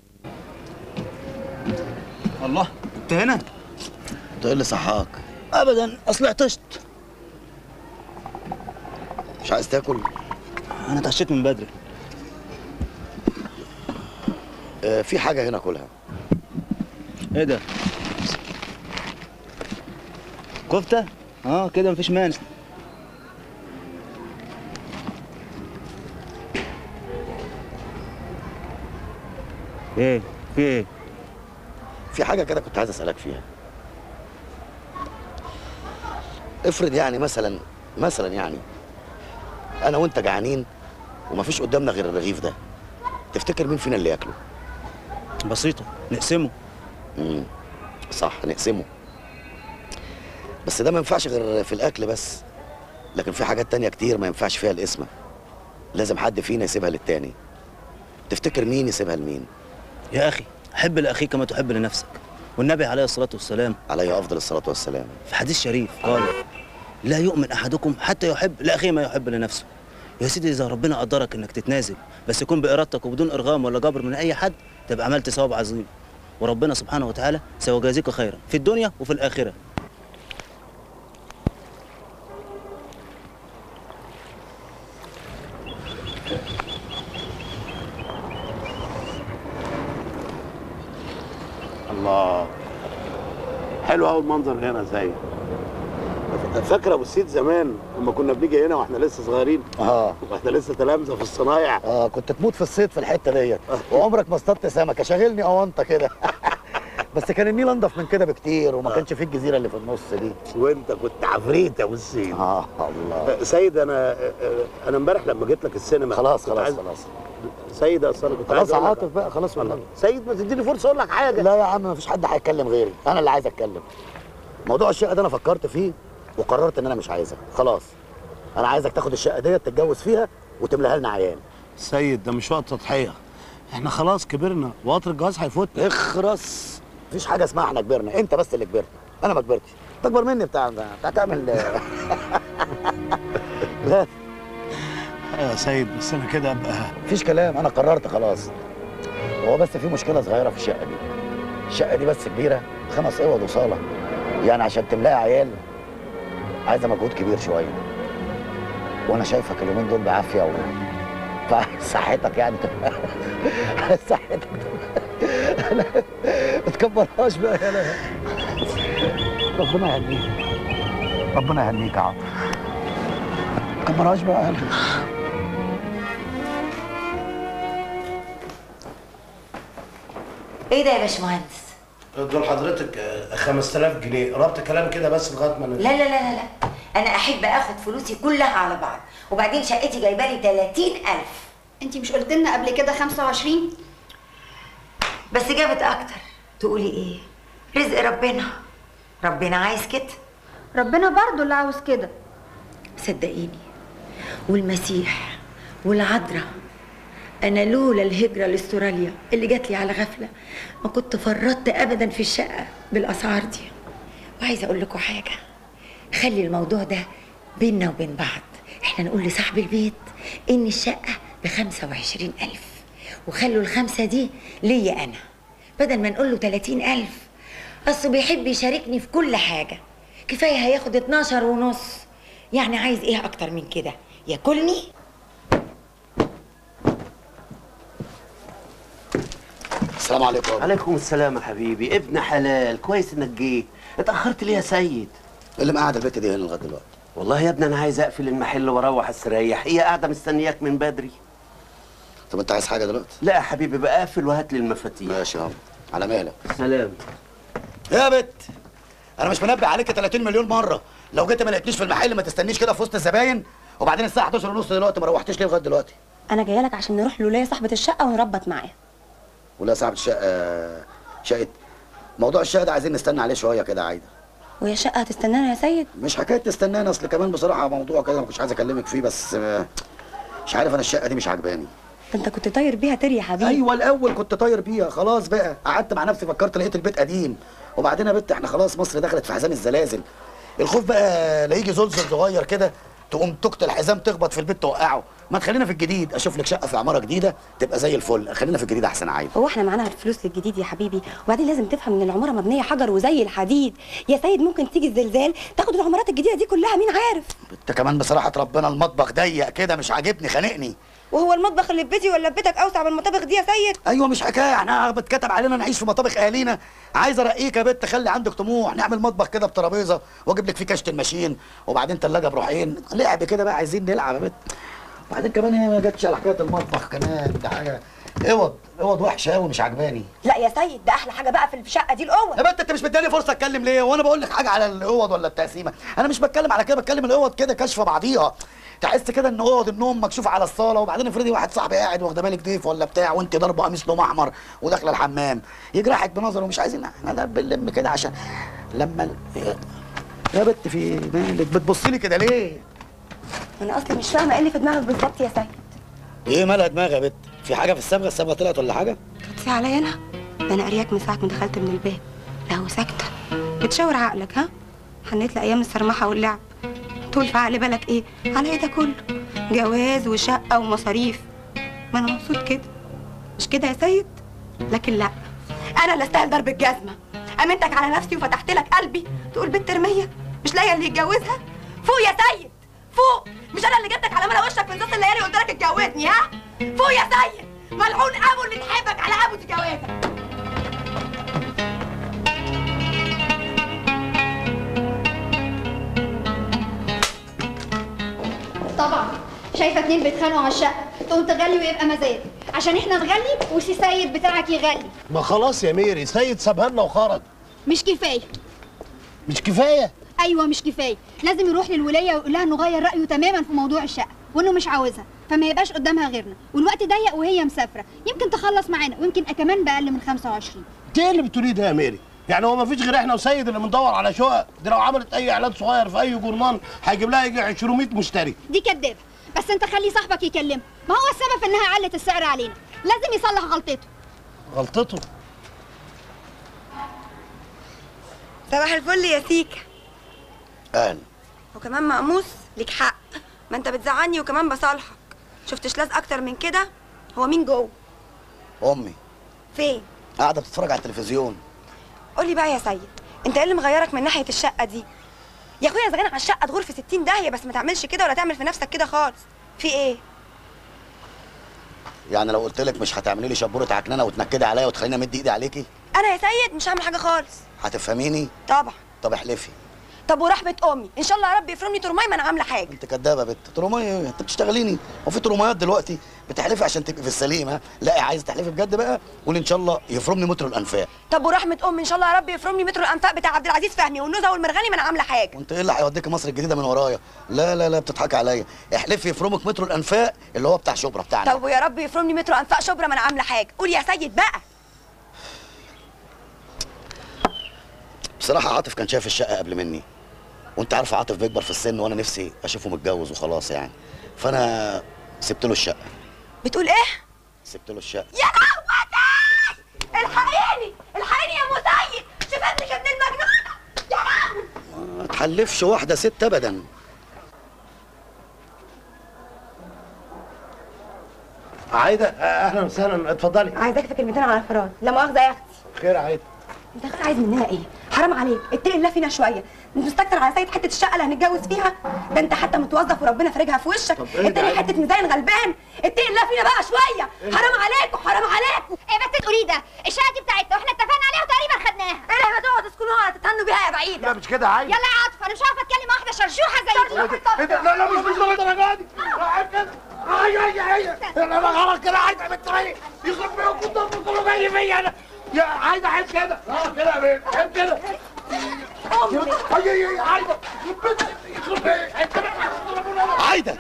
الله انت هنا؟
انت ايه اللي صحاك
ابدا اصل عطشت
مش عايز تاكل
انا اتعشيت من بدري
آه في حاجه هنا كلها
ايه ده؟ كفتة؟ اه كده مفيش مانع ايه؟ في ايه؟
في حاجه كده كنت عايز اسالك فيها افرض يعني مثلا مثلا يعني انا وانت جعانين ومفيش قدامنا غير الرغيف ده تفتكر مين فينا اللي ياكله
بسيطة نقسمه
امم صح نقسمه بس ده ما ينفعش غير في الاكل بس لكن في حاجات تانية كتير ما ينفعش فيها القسمة لازم حد فينا يسيبها للتاني تفتكر مين يسيبها لمين
يا اخي حب لاخيك كما تحب لنفسك والنبي عليه الصلاة والسلام
عليه افضل الصلاة والسلام
في حديث شريف قال لا يؤمن احدكم حتى يحب لاخيه ما يحب لنفسه يا سيدي اذا ربنا قدرك انك تتنازل بس يكون بارادتك وبدون ارغام ولا جبر من اي حد تبقى عملت ثواب عظيم وربنا سبحانه وتعالى سيجازيك خيرا في الدنيا وفي الاخره
الله حلو قوي المنظر هنا زي فاكر ابو السيد زمان لما كنا بنيجي هنا واحنا لسه صغيرين
اه
واحنا لسه تلامذه في الصنايع
اه كنت تموت في الصيد في الحته ديت وعمرك ما اصطدت سمكه شاغلني اونطه كده بس كان النيل انضف من كده بكتير وما كانش فيه الجزيره اللي في النص دي
وانت كنت عفريت يا ابو السيد
اه الله
سيد انا انا امبارح لما جيت لك السينما
خلاص
كنت
خلاص
عايز-
خلاص
سيد اصل أنا كنت
خلاص
عايز أقول لك-
عاطف بقى خلاص والله
سيد ما تديني فرصه اقول لك حاجه
لا يا عم ما فيش حد هيتكلم غيري انا اللي عايز اتكلم موضوع الشقه ده انا فكرت فيه وقررت ان انا مش عايزها خلاص انا عايزك تاخد الشقه ديت تتجوز فيها وتملاها لنا عيال
سيد ده مش وقت تضحيه احنا خلاص كبرنا وقطر الجواز هيفوتنا
اخرس مفيش حاجه اسمها احنا كبرنا انت بس اللي كبرت انا ما كبرتش انت اكبر مني بتاع ده بتاع تعمل لا
يا سيد بس انا كده ابقى
مفيش كلام انا قررت خلاص هو بس في مشكله صغيره في الشقه دي الشقه دي بس كبيره خمس اوض وصاله يعني عشان تملاها عيال عايزه مجهود كبير شويه وانا شايفك اليومين دول بعافيه و فصحتك يعني تبقى صحتك تبقى لا ما تكبرهاش بقى يا لا ربنا يهنيك ربنا يهنيك يا عم ما تكبرهاش بقى يا لا.
ايه ده يا باشمهندس
دول حضرتك 5000 جنيه قربت كلام كده بس لغايه ما
لا لا لا لا لا انا احب اخد فلوسي كلها على بعض وبعدين شقتي جايبه لي 30000
انت مش قلت لنا قبل كده 25
بس جابت اكتر تقولي ايه رزق ربنا ربنا عايز كده
ربنا برضو اللي عاوز كده
صدقيني والمسيح والعذراء انا لولا الهجره لاستراليا اللي جات لي على غفله ما كنت فرطت ابدا في الشقه بالاسعار دي وعايزه اقول لكم حاجه خلي الموضوع ده بيننا وبين بعض احنا نقول لصاحب البيت ان الشقه ب 25000 وخلوا الخمسه دي ليا انا بدل ما نقول له 30000 اصله بيحب يشاركني في كل حاجه كفايه هياخد 12 ونص يعني عايز ايه اكتر من كده ياكلني
السلام عليكم
عليكم السلام يا حبيبي ابن حلال كويس انك جيت اتاخرت ليه يا سيد
اللي مقعد البت دي هنا لغايه دلوقتي
والله يا ابني انا عايز اقفل المحل واروح استريح هي قاعده مستنياك من بدري
طب انت عايز حاجه دلوقتي
لا يا حبيبي بقى اقفل وهات لي المفاتيح
ماشي يابا على مهلك
سلام
يا بت انا مش منبه عليك 30 مليون مره لو جيت ما لقيتنيش في المحل ما تستنيش كده في وسط الزباين وبعدين الساعه 11 ونص دلوقتي ما روحتش ليه لغايه دلوقتي
انا جايه لك عشان نروح لولايه صاحبه الشقه ونربط معاها
ولا صاحبة الشقه شقه موضوع الشقه ده عايزين نستنى عليه شويه كده عايده
وهي الشقه هتستنانا يا سيد
مش حكايه تستناني اصل كمان بصراحه موضوع كده ما كنتش عايز اكلمك فيه بس آه، مش عارف انا الشقه دي مش عجباني
ده انت كنت طاير بيها تري يا حبيبي
ايوه الاول كنت طاير بيها خلاص بقى قعدت مع نفسي فكرت لقيت البيت قديم وبعدين يا بت احنا خلاص مصر دخلت في حزام الزلازل الخوف بقى لا يجي زلزل صغير كده تقوم تكت الحزام تخبط في البيت توقعه ما تخلينا في الجديد اشوف لك شقه في عماره جديده تبقى زي الفل خلينا في الجديد احسن عايده
هو احنا معانا الفلوس للجديد يا حبيبي وبعدين لازم تفهم ان العماره مبنيه حجر وزي الحديد يا سيد ممكن تيجي الزلزال تاخد العمارات الجديده دي كلها مين عارف
انت كمان بصراحه ربنا المطبخ ضيق كده مش عاجبني خانقني
وهو المطبخ اللي في بيتي ولا في بيتك اوسع من المطابخ دي يا سيد
ايوه مش حكايه احنا بتكتب علينا نعيش في مطابخ اهالينا عايز ارقيك يا بت خلي عندك طموح نعمل مطبخ كده بترابيزه واجيب لك فيه كشت الماشين وبعدين ثلاجه بروحين لعب كده بقى عايزين نلعب يا بت وبعدين كمان هي ما جاتش على حكايه المطبخ كمان ده حاجه اوض اوض وحشه قوي مش عجباني
لا يا سيد ده احلى حاجه بقى في الشقه دي الاوض
يا بنت انت مش مداني فرصه اتكلم ليه وانا بقول لك حاجه على الاوض ولا التقسيمه انا مش بتكلم على كده بتكلم الاوض كده كاشفه بعضيها تحس كده ان اوض النوم مكشوف على الصاله وبعدين افرضي واحد صاحبي قاعد واخده بالك ضيف ولا بتاع وانت ضاربه قميص لون احمر وداخله الحمام يجرحك بنظره ومش عايزين احنا ده بنلم كده عشان لما ال... يا بت في مالك بتبصي لي كده ليه؟
انا اصلا مش فاهمه ايه اللي في دماغك بالظبط يا سيد
ايه مالها دماغ يا بت؟ في حاجه في الصبغه الصبغه طلعت ولا حاجه؟
تقسي عليا انا ده انا قرياك من ساعه ما دخلت من الباب لا وساكته بتشاور عقلك ها حنيت لايام السرمحه واللعب طول في عقل بالك ايه على ايه ده كله جواز وشقه ومصاريف ما انا مبسوط كده مش كده يا سيد لكن لا انا اللي استاهل ضرب الجزمه امنتك على نفسي وفتحت لك قلبي تقول بنت رميه مش لاقيه اللي يتجوزها فوق يا سيد فوق مش انا اللي جبتك على ملا وشك في نص الليالي وقلت لك اتجوزني ها فوق يا سيد ملعون ابو اللي تحبك على ابو تجوزك
طبعا شايفه اتنين بيتخانقوا على الشقه تقوم تغلي ويبقى مزاج عشان احنا نغلي وسي سيد بتاعك يغلي
ما خلاص يا ميري سيد سابها لنا وخرج
مش كفايه
مش كفايه
ايوه مش كفايه لازم يروح للولايه ويقول لها انه غير رايه تماما في موضوع الشقه وانه مش عاوزها فما يبقاش قدامها غيرنا والوقت ضيق وهي مسافره يمكن تخلص معانا ويمكن كمان باقل من 25
انت ايه اللي بتقوليه ده يا ميري يعني هو ما فيش غير احنا وسيد اللي بندور على شقق دي لو عملت اي اعلان صغير في اي جورنال هيجيب لها يجي 200 مشتري
دي كدابه بس انت خلي صاحبك يكلمها ما هو السبب في انها علت السعر علينا لازم يصلح غلطته
غلطته
صباح الفل يا سيكا
اهلا
وكمان مقموص ليك حق ما انت بتزعلني وكمان بصالحك شفتش لاز اكتر من كده هو مين جوه
امي
فين
قاعده بتتفرج على التلفزيون
قولي بقى يا سيد انت ايه اللي مغيرك من ناحيه الشقه دي يا اخويا اذا كان على الشقه تغور في 60 داهيه بس ما تعملش كده ولا تعمل في نفسك كده خالص في ايه
يعني لو قلت لك مش هتعملي لي شبوره عكنانه وتنكدي عليا وتخليني امد ايدي عليكي
انا يا سيد مش هعمل حاجه خالص
هتفهميني
طبعا
طب احلفي
طب ورحمه امي ان شاء الله يا رب يفرمني ترماي ما انا عامله حاجه
انت كدابه يا بت ترومايه ايه انت بتشتغليني هو في ترومايات دلوقتي بتحلفي عشان تبقي في السليم ها لا عايز تحلفي بجد بقى قولي ان شاء الله يفرمني متر الانفاق
طب ورحمه امي ان شاء الله يا رب يفرمني مترو الانفاق بتاع عبد العزيز فهمي والنزهه والمرغني ما انا عامله حاجه
وانت ايه اللي هيوديكي مصر الجديده من ورايا لا لا لا بتضحكي عليا احلفي يفرمك متر الانفاق اللي هو بتاع شبرا بتاعنا
طب ويا رب يفرمني مترو انفاق شبرا ما انا عامله حاجه قول يا سيد بقى
بصراحه عاطف كان شايف الشقه قبل مني وانت عارف عاطف بيكبر في السن وانا نفسي اشوفه متجوز وخلاص يعني فانا سبت له الشقه
بتقول ايه
سبت له الشقه
يا لهوتي الحقيني الحقيني يا مسيد شوف ابنك ابن المجنونه يا لهوي
ما تحلفش واحده ست ابدا
عايده اهلا وسهلا اتفضلي
عايزاك في كلمتين على الفراغ لا مؤاخذه يا اختي
خير يا عايده
انت يا اختي عايز مننا ايه حرام عليك اتقي الله فينا شويه انت مستكتر على سيد حته الشقه اللي هنتجوز فيها ده انت حتى متوظف وربنا فارجها في وشك
إيه
انت
ده
ليه
عادي؟
حته ميزان غلبان اتقي الله فينا بقى شويه
إيه؟
حرام عليكم حرام عليكم
ايه بس تقولي ده الشقه دي بتاعتنا واحنا اتفقنا عليها وتقريبا خدناها
ايه اللي هتقعد تسكنوها تتهنوا بيها يا بعيده
لا مش كده يا عايده
يلا يا عاطف انا مش عارفه اتكلم واحده شرشوحه زي دي
ايه ده لا لا مش مش للدرجه دي عيب كده اي اي اي انا انا غلط كده عايده بنت عيني يخرب بيكم الضرب كله جاي فيا انا يا عايده عيب كده اه كده يا بنت عيب كده امي اي اي اي عايده يخرب بيك يخرب بيك عيب كده
عايده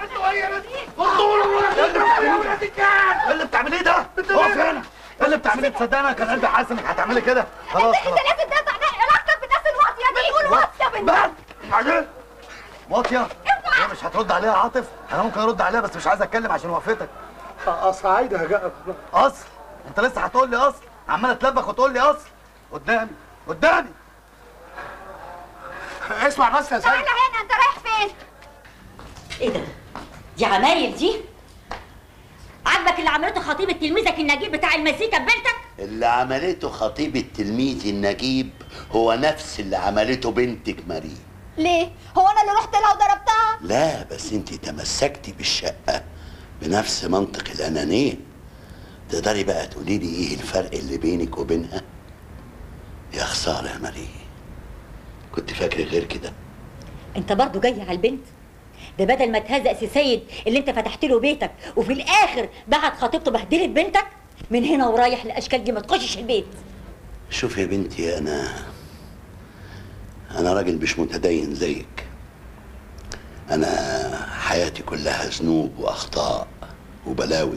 ايه اللي بتعمليه ده؟ اقف هنا ايه اللي بتعمليه تصدق انا كان قلبي حاسس انك هتعملي كده خلاص
انت لازم تقطع علاقتك بالناس الواطيه دي بتقول واطيه
بس بعدين واطيه هي مش هترد عليها يا عاطف انا ممكن ارد عليها بس مش عايز اتكلم عشان وقفتك اصل عايده يا جا اصل انت لسه هتقول لي اصل عماله تلبخ وتقول لي اصل قدامي قدامي اسمع بس يا سيد
تعالى هنا انت رايح فين
ايه ده؟ دي عمايل دي؟ عاجبك اللي عملته خطيبة تلميذك النجيب بتاع المزيكا ببنتك؟
اللي عملته خطيبة تلميذي النجيب هو نفس اللي عملته بنتك ماري
ليه هو انا اللي رحت لها وضربتها
لا بس انت تمسكتي بالشقة بنفس منطق الأنانية تقدري بقى تقولي لي ايه الفرق اللي بينك وبينها يا خسارة يا ماري كنت فاكرة غير كده
انت برضو جاي على البنت؟ ده بدل ما تهزق سي سيد اللي انت فتحت له بيتك وفي الاخر بعت خطيبته بهدلت بنتك من هنا ورايح الاشكال دي ما تخشش البيت
شوف يا بنتي أنا أنا راجل مش متدين زيك أنا حياتي كلها ذنوب وأخطاء وبلاوي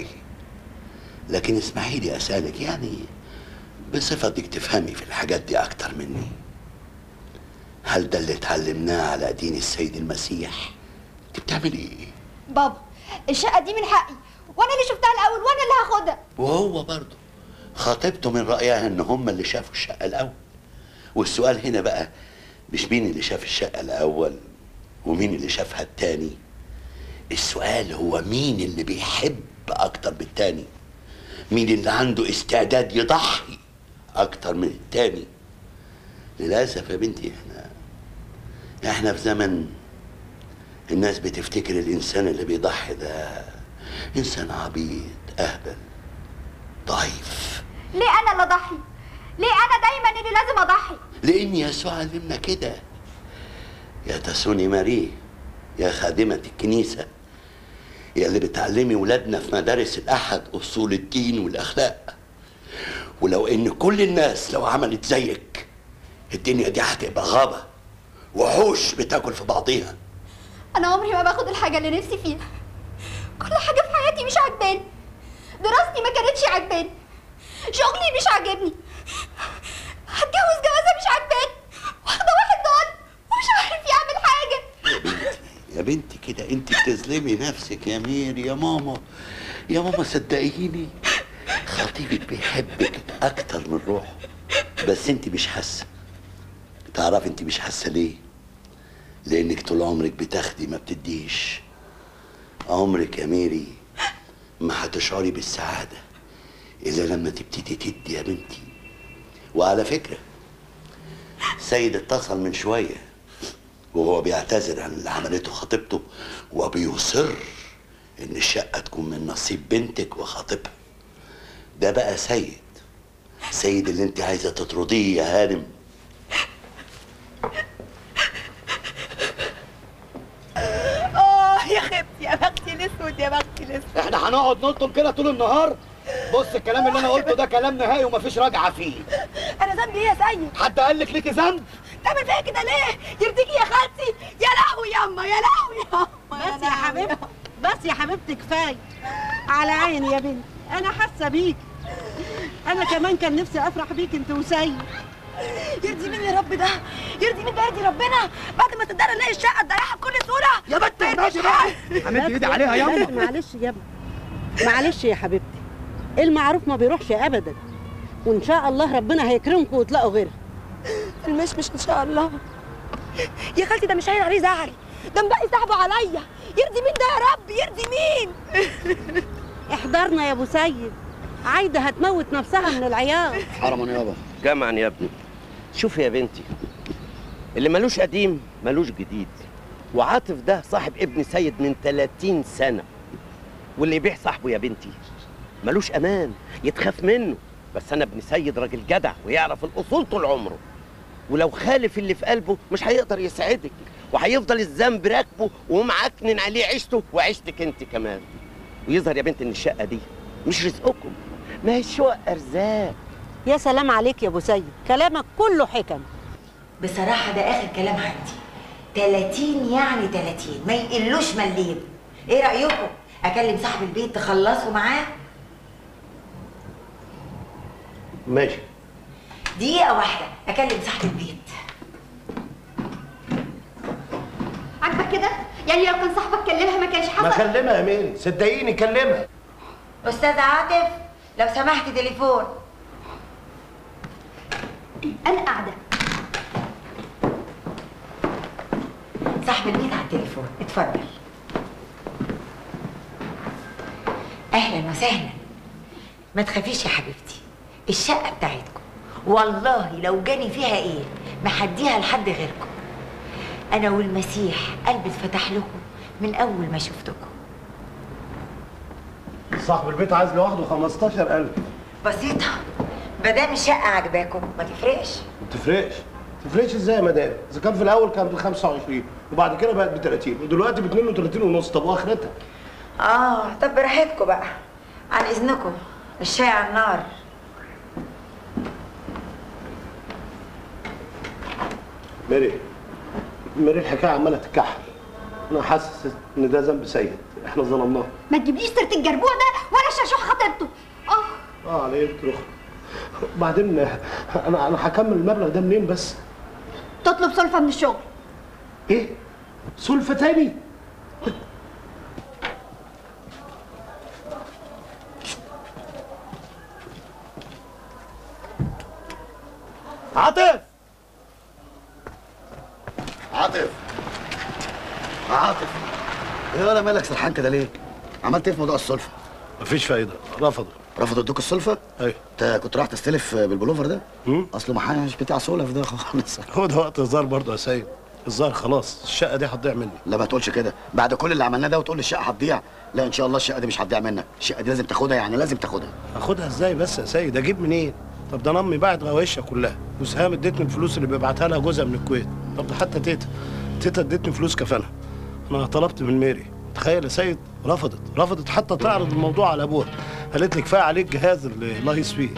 لكن اسمحي لي أسألك يعني بصفتك تفهمي في الحاجات دي أكتر مني هل ده اللي اتعلمناه على دين السيد المسيح؟ أنت بتعملي إيه؟
بابا الشقه دي من حقي وانا اللي شفتها الاول وانا اللي هاخدها
وهو برضه خطيبته من رأيها إن هم اللي شافوا الشقة الأول والسؤال هنا بقى مش مين اللي شاف الشقة الأول ومين اللي شافها التاني السؤال هو مين اللي بيحب أكتر من التاني مين اللي عنده استعداد يضحي أكتر من التاني للأسف يا بنتي احنا احنا في زمن الناس بتفتكر الإنسان اللي بيضحي ده إنسان عبيط أهبل ضعيف
ليه انا اللي اضحي ليه انا دايما اللي لازم اضحي
لأن يسوع علمنا كده يا تسوني ماري يا خادمة الكنيسة يا اللي بتعلمي ولادنا في مدارس الأحد أصول الدين والأخلاق ولو إن كل الناس لو عملت زيك الدنيا دي هتبقى غابة وحوش بتاكل في بعضيها
انا عمري ما باخد الحاجه اللي نفسي فيها كل حاجه في حياتي مش عاجباني دراستي ما كانتش عاجباني شغلي مش عاجبني هتجوز جوازه مش عاجباني واخده واحد ضال ومش عارف يعمل حاجه
يا بنتي كده انت بتظلمي نفسك يا مير يا ماما يا ماما صدقيني خطيبك بيحبك اكتر من روحه بس انت مش حاسه تعرف انت مش حاسه ليه لانك طول عمرك بتاخدي ما بتديش عمرك يا ميري ما هتشعري بالسعاده الا لما تبتدي تدي يا بنتي وعلى فكره سيد اتصل من شويه وهو بيعتذر عن اللي عملته خطيبته وبيصر ان الشقه تكون من نصيب بنتك وخطيبها ده بقى سيد سيد اللي انت عايزه تطرديه يا هانم
اه يا خبتي يا بختي الاسود يا بختي الاسود
احنا هنقعد نلطم كده طول النهار بص الكلام اللي انا قلته ده كلام نهائي ومفيش راجعه فيه
انا ذنبي ايه يا سيد
حد قال لك ليكي ذنب
تعمل فيا كده ليه يرضيكي يا خالتي يا لهوي ياما يا لهوي ياما
بس يا حبيبتي بس يا حبيبتي كفايه على عيني يا بنتي انا حاسه بيك انا كمان كان نفسي افرح بيك انت وسيد
يرضي مين يا رب ده يرضي مين ده يرضي ربنا بعد ما تقدر نلاقي الشقه تضيعها بكل سهوله
يا بنت ماشي بقى همد ايدي عليها
لا،
ياما
معلش يا ابني معلش يا حبيبتي المعروف ما بيروحش ابدا وان شاء الله ربنا هيكرمكم وتلاقوا غيرها
المشمش ان شاء الله يا خالتي ده مش هين عليه زعل ده مبقي صاحبه عليا يرضي مين ده يا رب يرضي مين
احضرنا يا ابو سيد عايده هتموت نفسها من العياط
حرما يابا
جمعا يا ابني شوف يا بنتي اللي ملوش قديم ملوش جديد وعاطف ده صاحب ابن سيد من 30 سنة واللي يبيع صاحبه يا بنتي ملوش أمان يتخاف منه بس أنا ابن سيد راجل جدع ويعرف الأصول طول عمره ولو خالف اللي في قلبه مش هيقدر يساعدك وهيفضل الذنب راكبه ومعكنن عليه عيشته وعيشتك انت كمان ويظهر يا بنت ان الشقه دي مش رزقكم ما هي الشقق ارزاق
يا سلام عليك يا ابو سيد كلامك كله حكم
بصراحة ده آخر كلام عندي 30 يعني 30 ما يقلوش مليم ايه رأيكم؟ أكلم صاحب البيت تخلصوا معاه؟
ماشي
دقيقة واحدة أكلم صاحب البيت
عاجبك كده يعني لو كان صاحبك كلمها ما كانش
ما
حصل
كلمها يا مين صدقيني كلمها
أستاذ عاطف لو سمحت تليفون
انا قاعده
صاحب البيت على التليفون اتفضل اهلا وسهلا ما تخافيش يا حبيبتي الشقه بتاعتكم والله لو جاني فيها ايه ما هديها لحد غيركم انا والمسيح قلبي اتفتح لكم من اول ما شفتكم
صاحب البيت عايز لوحده 15000
بسيطه مادام الشقه عجباكم ما تفرقش
ما تفرقش ما تفرقش ازاي يا مدام اذا كان في الاول كانت ب 25 وبعد كده بقت ب 30 ودلوقتي ب 32 ونص طب واخرتها
اه طب براحتكم بقى عن اذنكم الشاي على النار
ميري ميري الحكايه عماله تتكحل انا حاسس ان ده ذنب سيد احنا ظلمناه
ما تجيبليش سيره الجربوع ده ولا شاشوح خطيبته اه
اه على ايه بتروح وبعدين انا انا هكمل المبلغ ده منين بس
تطلب سلفه من الشغل
ايه سلفه تاني
عاطف عاطف عاطف ايه ولا مالك سرحان كده ليه؟ عملت ايه في موضوع السلفه؟
مفيش فايده رفضوا
رفضوا ادوك السلفه؟
ايوه
انت كنت رايح تستلف بالبلوفر ده؟ اصله ما حاجه مش بتاع سلف ده خالص
هو ده وقت الظاهر برضه يا سيد الظاهر خلاص الشقه دي هتضيع مني
لا ما تقولش كده بعد كل اللي عملناه ده وتقول لي الشقه هتضيع لا ان شاء الله الشقه دي مش هتضيع منك الشقه دي لازم تاخدها يعني لازم تاخدها
اخدها ازاي بس يا سيد اجيب منين طب ده انا امي باعت غوايشها كلها وسهام ادتني الفلوس اللي بيبعتها لها جوزها من الكويت طب ده حتى تيتا تيتا ادتني فلوس كفنها انا طلبت من ميري تخيل يا سيد رفضت رفضت حتى تعرض الموضوع على ابوها قالت لي كفايه عليك جهاز اللي الله يسويه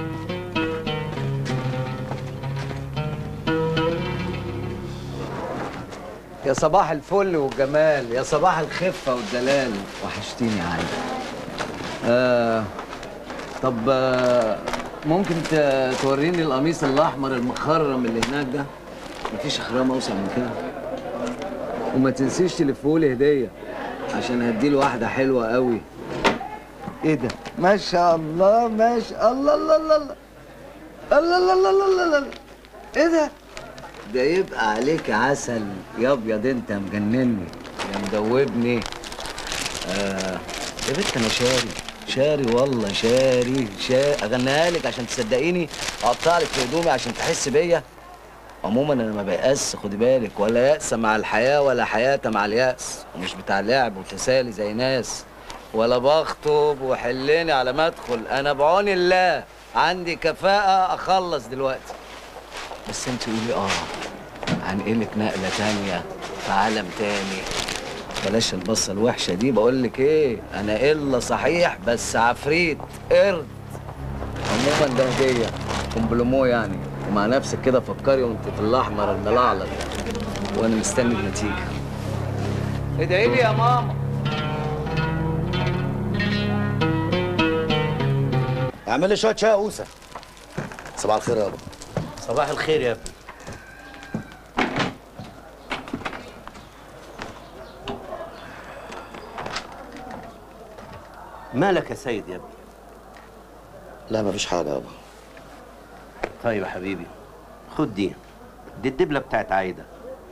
يا صباح الفل والجمال يا صباح الخفة والدلال وحشتيني يا علي آه طب آه ممكن ت- توريني القميص الأحمر المخرم اللي هناك ده مفيش إخرام أوسع من كده وما تنسيش تلفهولي هدية عشان هديله واحدة حلوة قوي ايه ده ما شاء الله ما شاء الله الله الله الله الله الله الله الله الله الله ايه ده ده يبقى عليك عسل يا ابيض انت مجنني يا مدوبني آه يا بنت انا شاري شاري والله شاري شاري اغنيها لك عشان تصدقيني اقطع لك في هدومي عشان تحس بيا عموما انا ما بيأس خدي بالك ولا يأس مع الحياه ولا حياه مع اليأس ومش بتاع لعب وتسالي زي ناس ولا بخطب وحلني على ما ادخل انا بعون الله عندي كفاءه اخلص دلوقتي بس انت قولي اه هنقلك نقله تانية في عالم تاني بلاش البصه الوحشه دي بقول لك ايه انا الا صحيح بس عفريت قرد عموما ده هديه كومبلومو يعني ومع نفسك كده فكري وانت في الاحمر الملعلط ده وانا مستني النتيجه ادعي لي يا ماما
اعمل لي شويه شاي يا اوسه صباح الخير يابا
صباح الخير يا ابني مالك يا سيد يا ابني
لا مفيش حاجه يابا
طيب يا حبيبي خد دي دي الدبلة بتاعت عايدة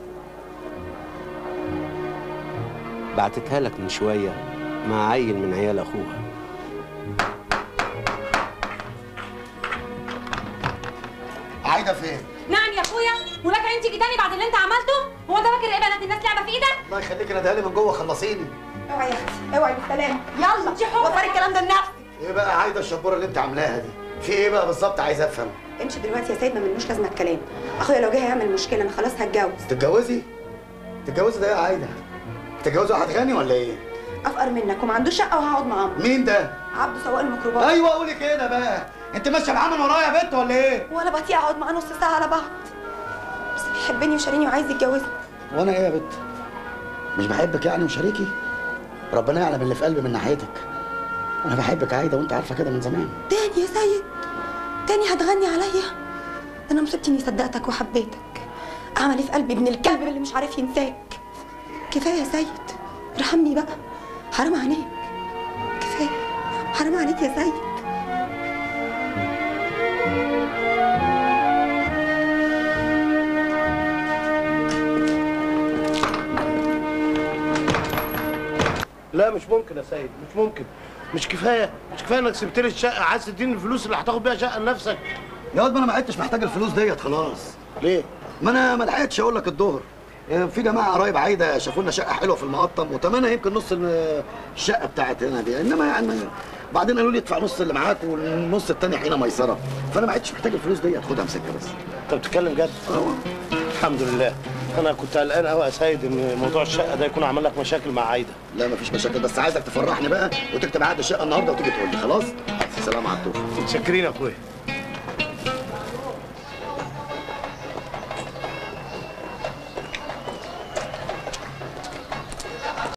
بعتتها لك من شوية مع عيل من عيال أخوها
عايده فين
نعم يا اخويا ولك عين تيجي تاني بعد اللي انت عملته هو ده فاكر ايه بنات الناس لعبه في ايدك
الله يخليك انا لي من جوه خلصيني
اوعي يا اختي اوعي بالسلامه يلا وفر الكلام ده لنفسك
ايه بقى عايده الشبوره اللي انت عاملاها دي في ايه بقى بالظبط عايز افهم
امشي دلوقتي يا سيد ما ملوش لازمه الكلام اخويا لو جه هيعمل مشكله انا خلاص هتجوز
تتجوزي تتجوزي ده ايه يا عايده تتجوزي واحد غني ولا ايه
افقر منك وما عندوش شقه وهقعد معاه
مين ده
عبده سواق الميكروباص
ايوه قولي كده بقى انت ماشيه معاه من ورايا يا بنت ولا ايه
ولا بطيء اقعد معاه نص ساعه على بعض بس بيحبني وشاريني وعايز يتجوزني
وانا ايه يا بنت مش بحبك يعني وشريكي ربنا يعلم اللي في قلبي من ناحيتك انا بحبك عايده وانت عارفه كده من زمان
تاني يا سيد تاني هتغني عليا ده انا مصيبتي اني صدقتك وحبيتك اعمل ايه في قلبي ابن الكلب اللي مش عارف ينساك كفايه يا سيد ارحمني بقى حرام عليك كفايه حرام عليك يا سيد
لا مش ممكن يا سيد مش ممكن مش كفايه مش كفايه انك سبت لي الشقه عايز تديني الفلوس اللي هتاخد بيها شقه لنفسك
يا واد ما انا ما عدتش محتاج الفلوس ديت خلاص
ليه
ما انا ما لحقتش اقول لك الظهر آه، في جماعه قرايب عايده شافوا لنا شقه حلوه في المقطم وتمنها يمكن نص ال- الشقه بتاعت هنا دي انما يعني ما- بعدين قالوا لي ادفع نص اللي معاك والنص التاني حين ميسره فانا ما عدتش محتاج الفلوس ديت خدها امسكها بس
انت بتتكلم جد الحمد لله انا كنت قلقان قوي يا سيد ان موضوع الشقه ده يكون عمل لك مشاكل مع عايده
لا مفيش مشاكل بس عايزك تفرحني بقى وتكتب عقد الشقه النهارده وتيجي تقول لي خلاص سلام على الدور
متشكرين يا اخويا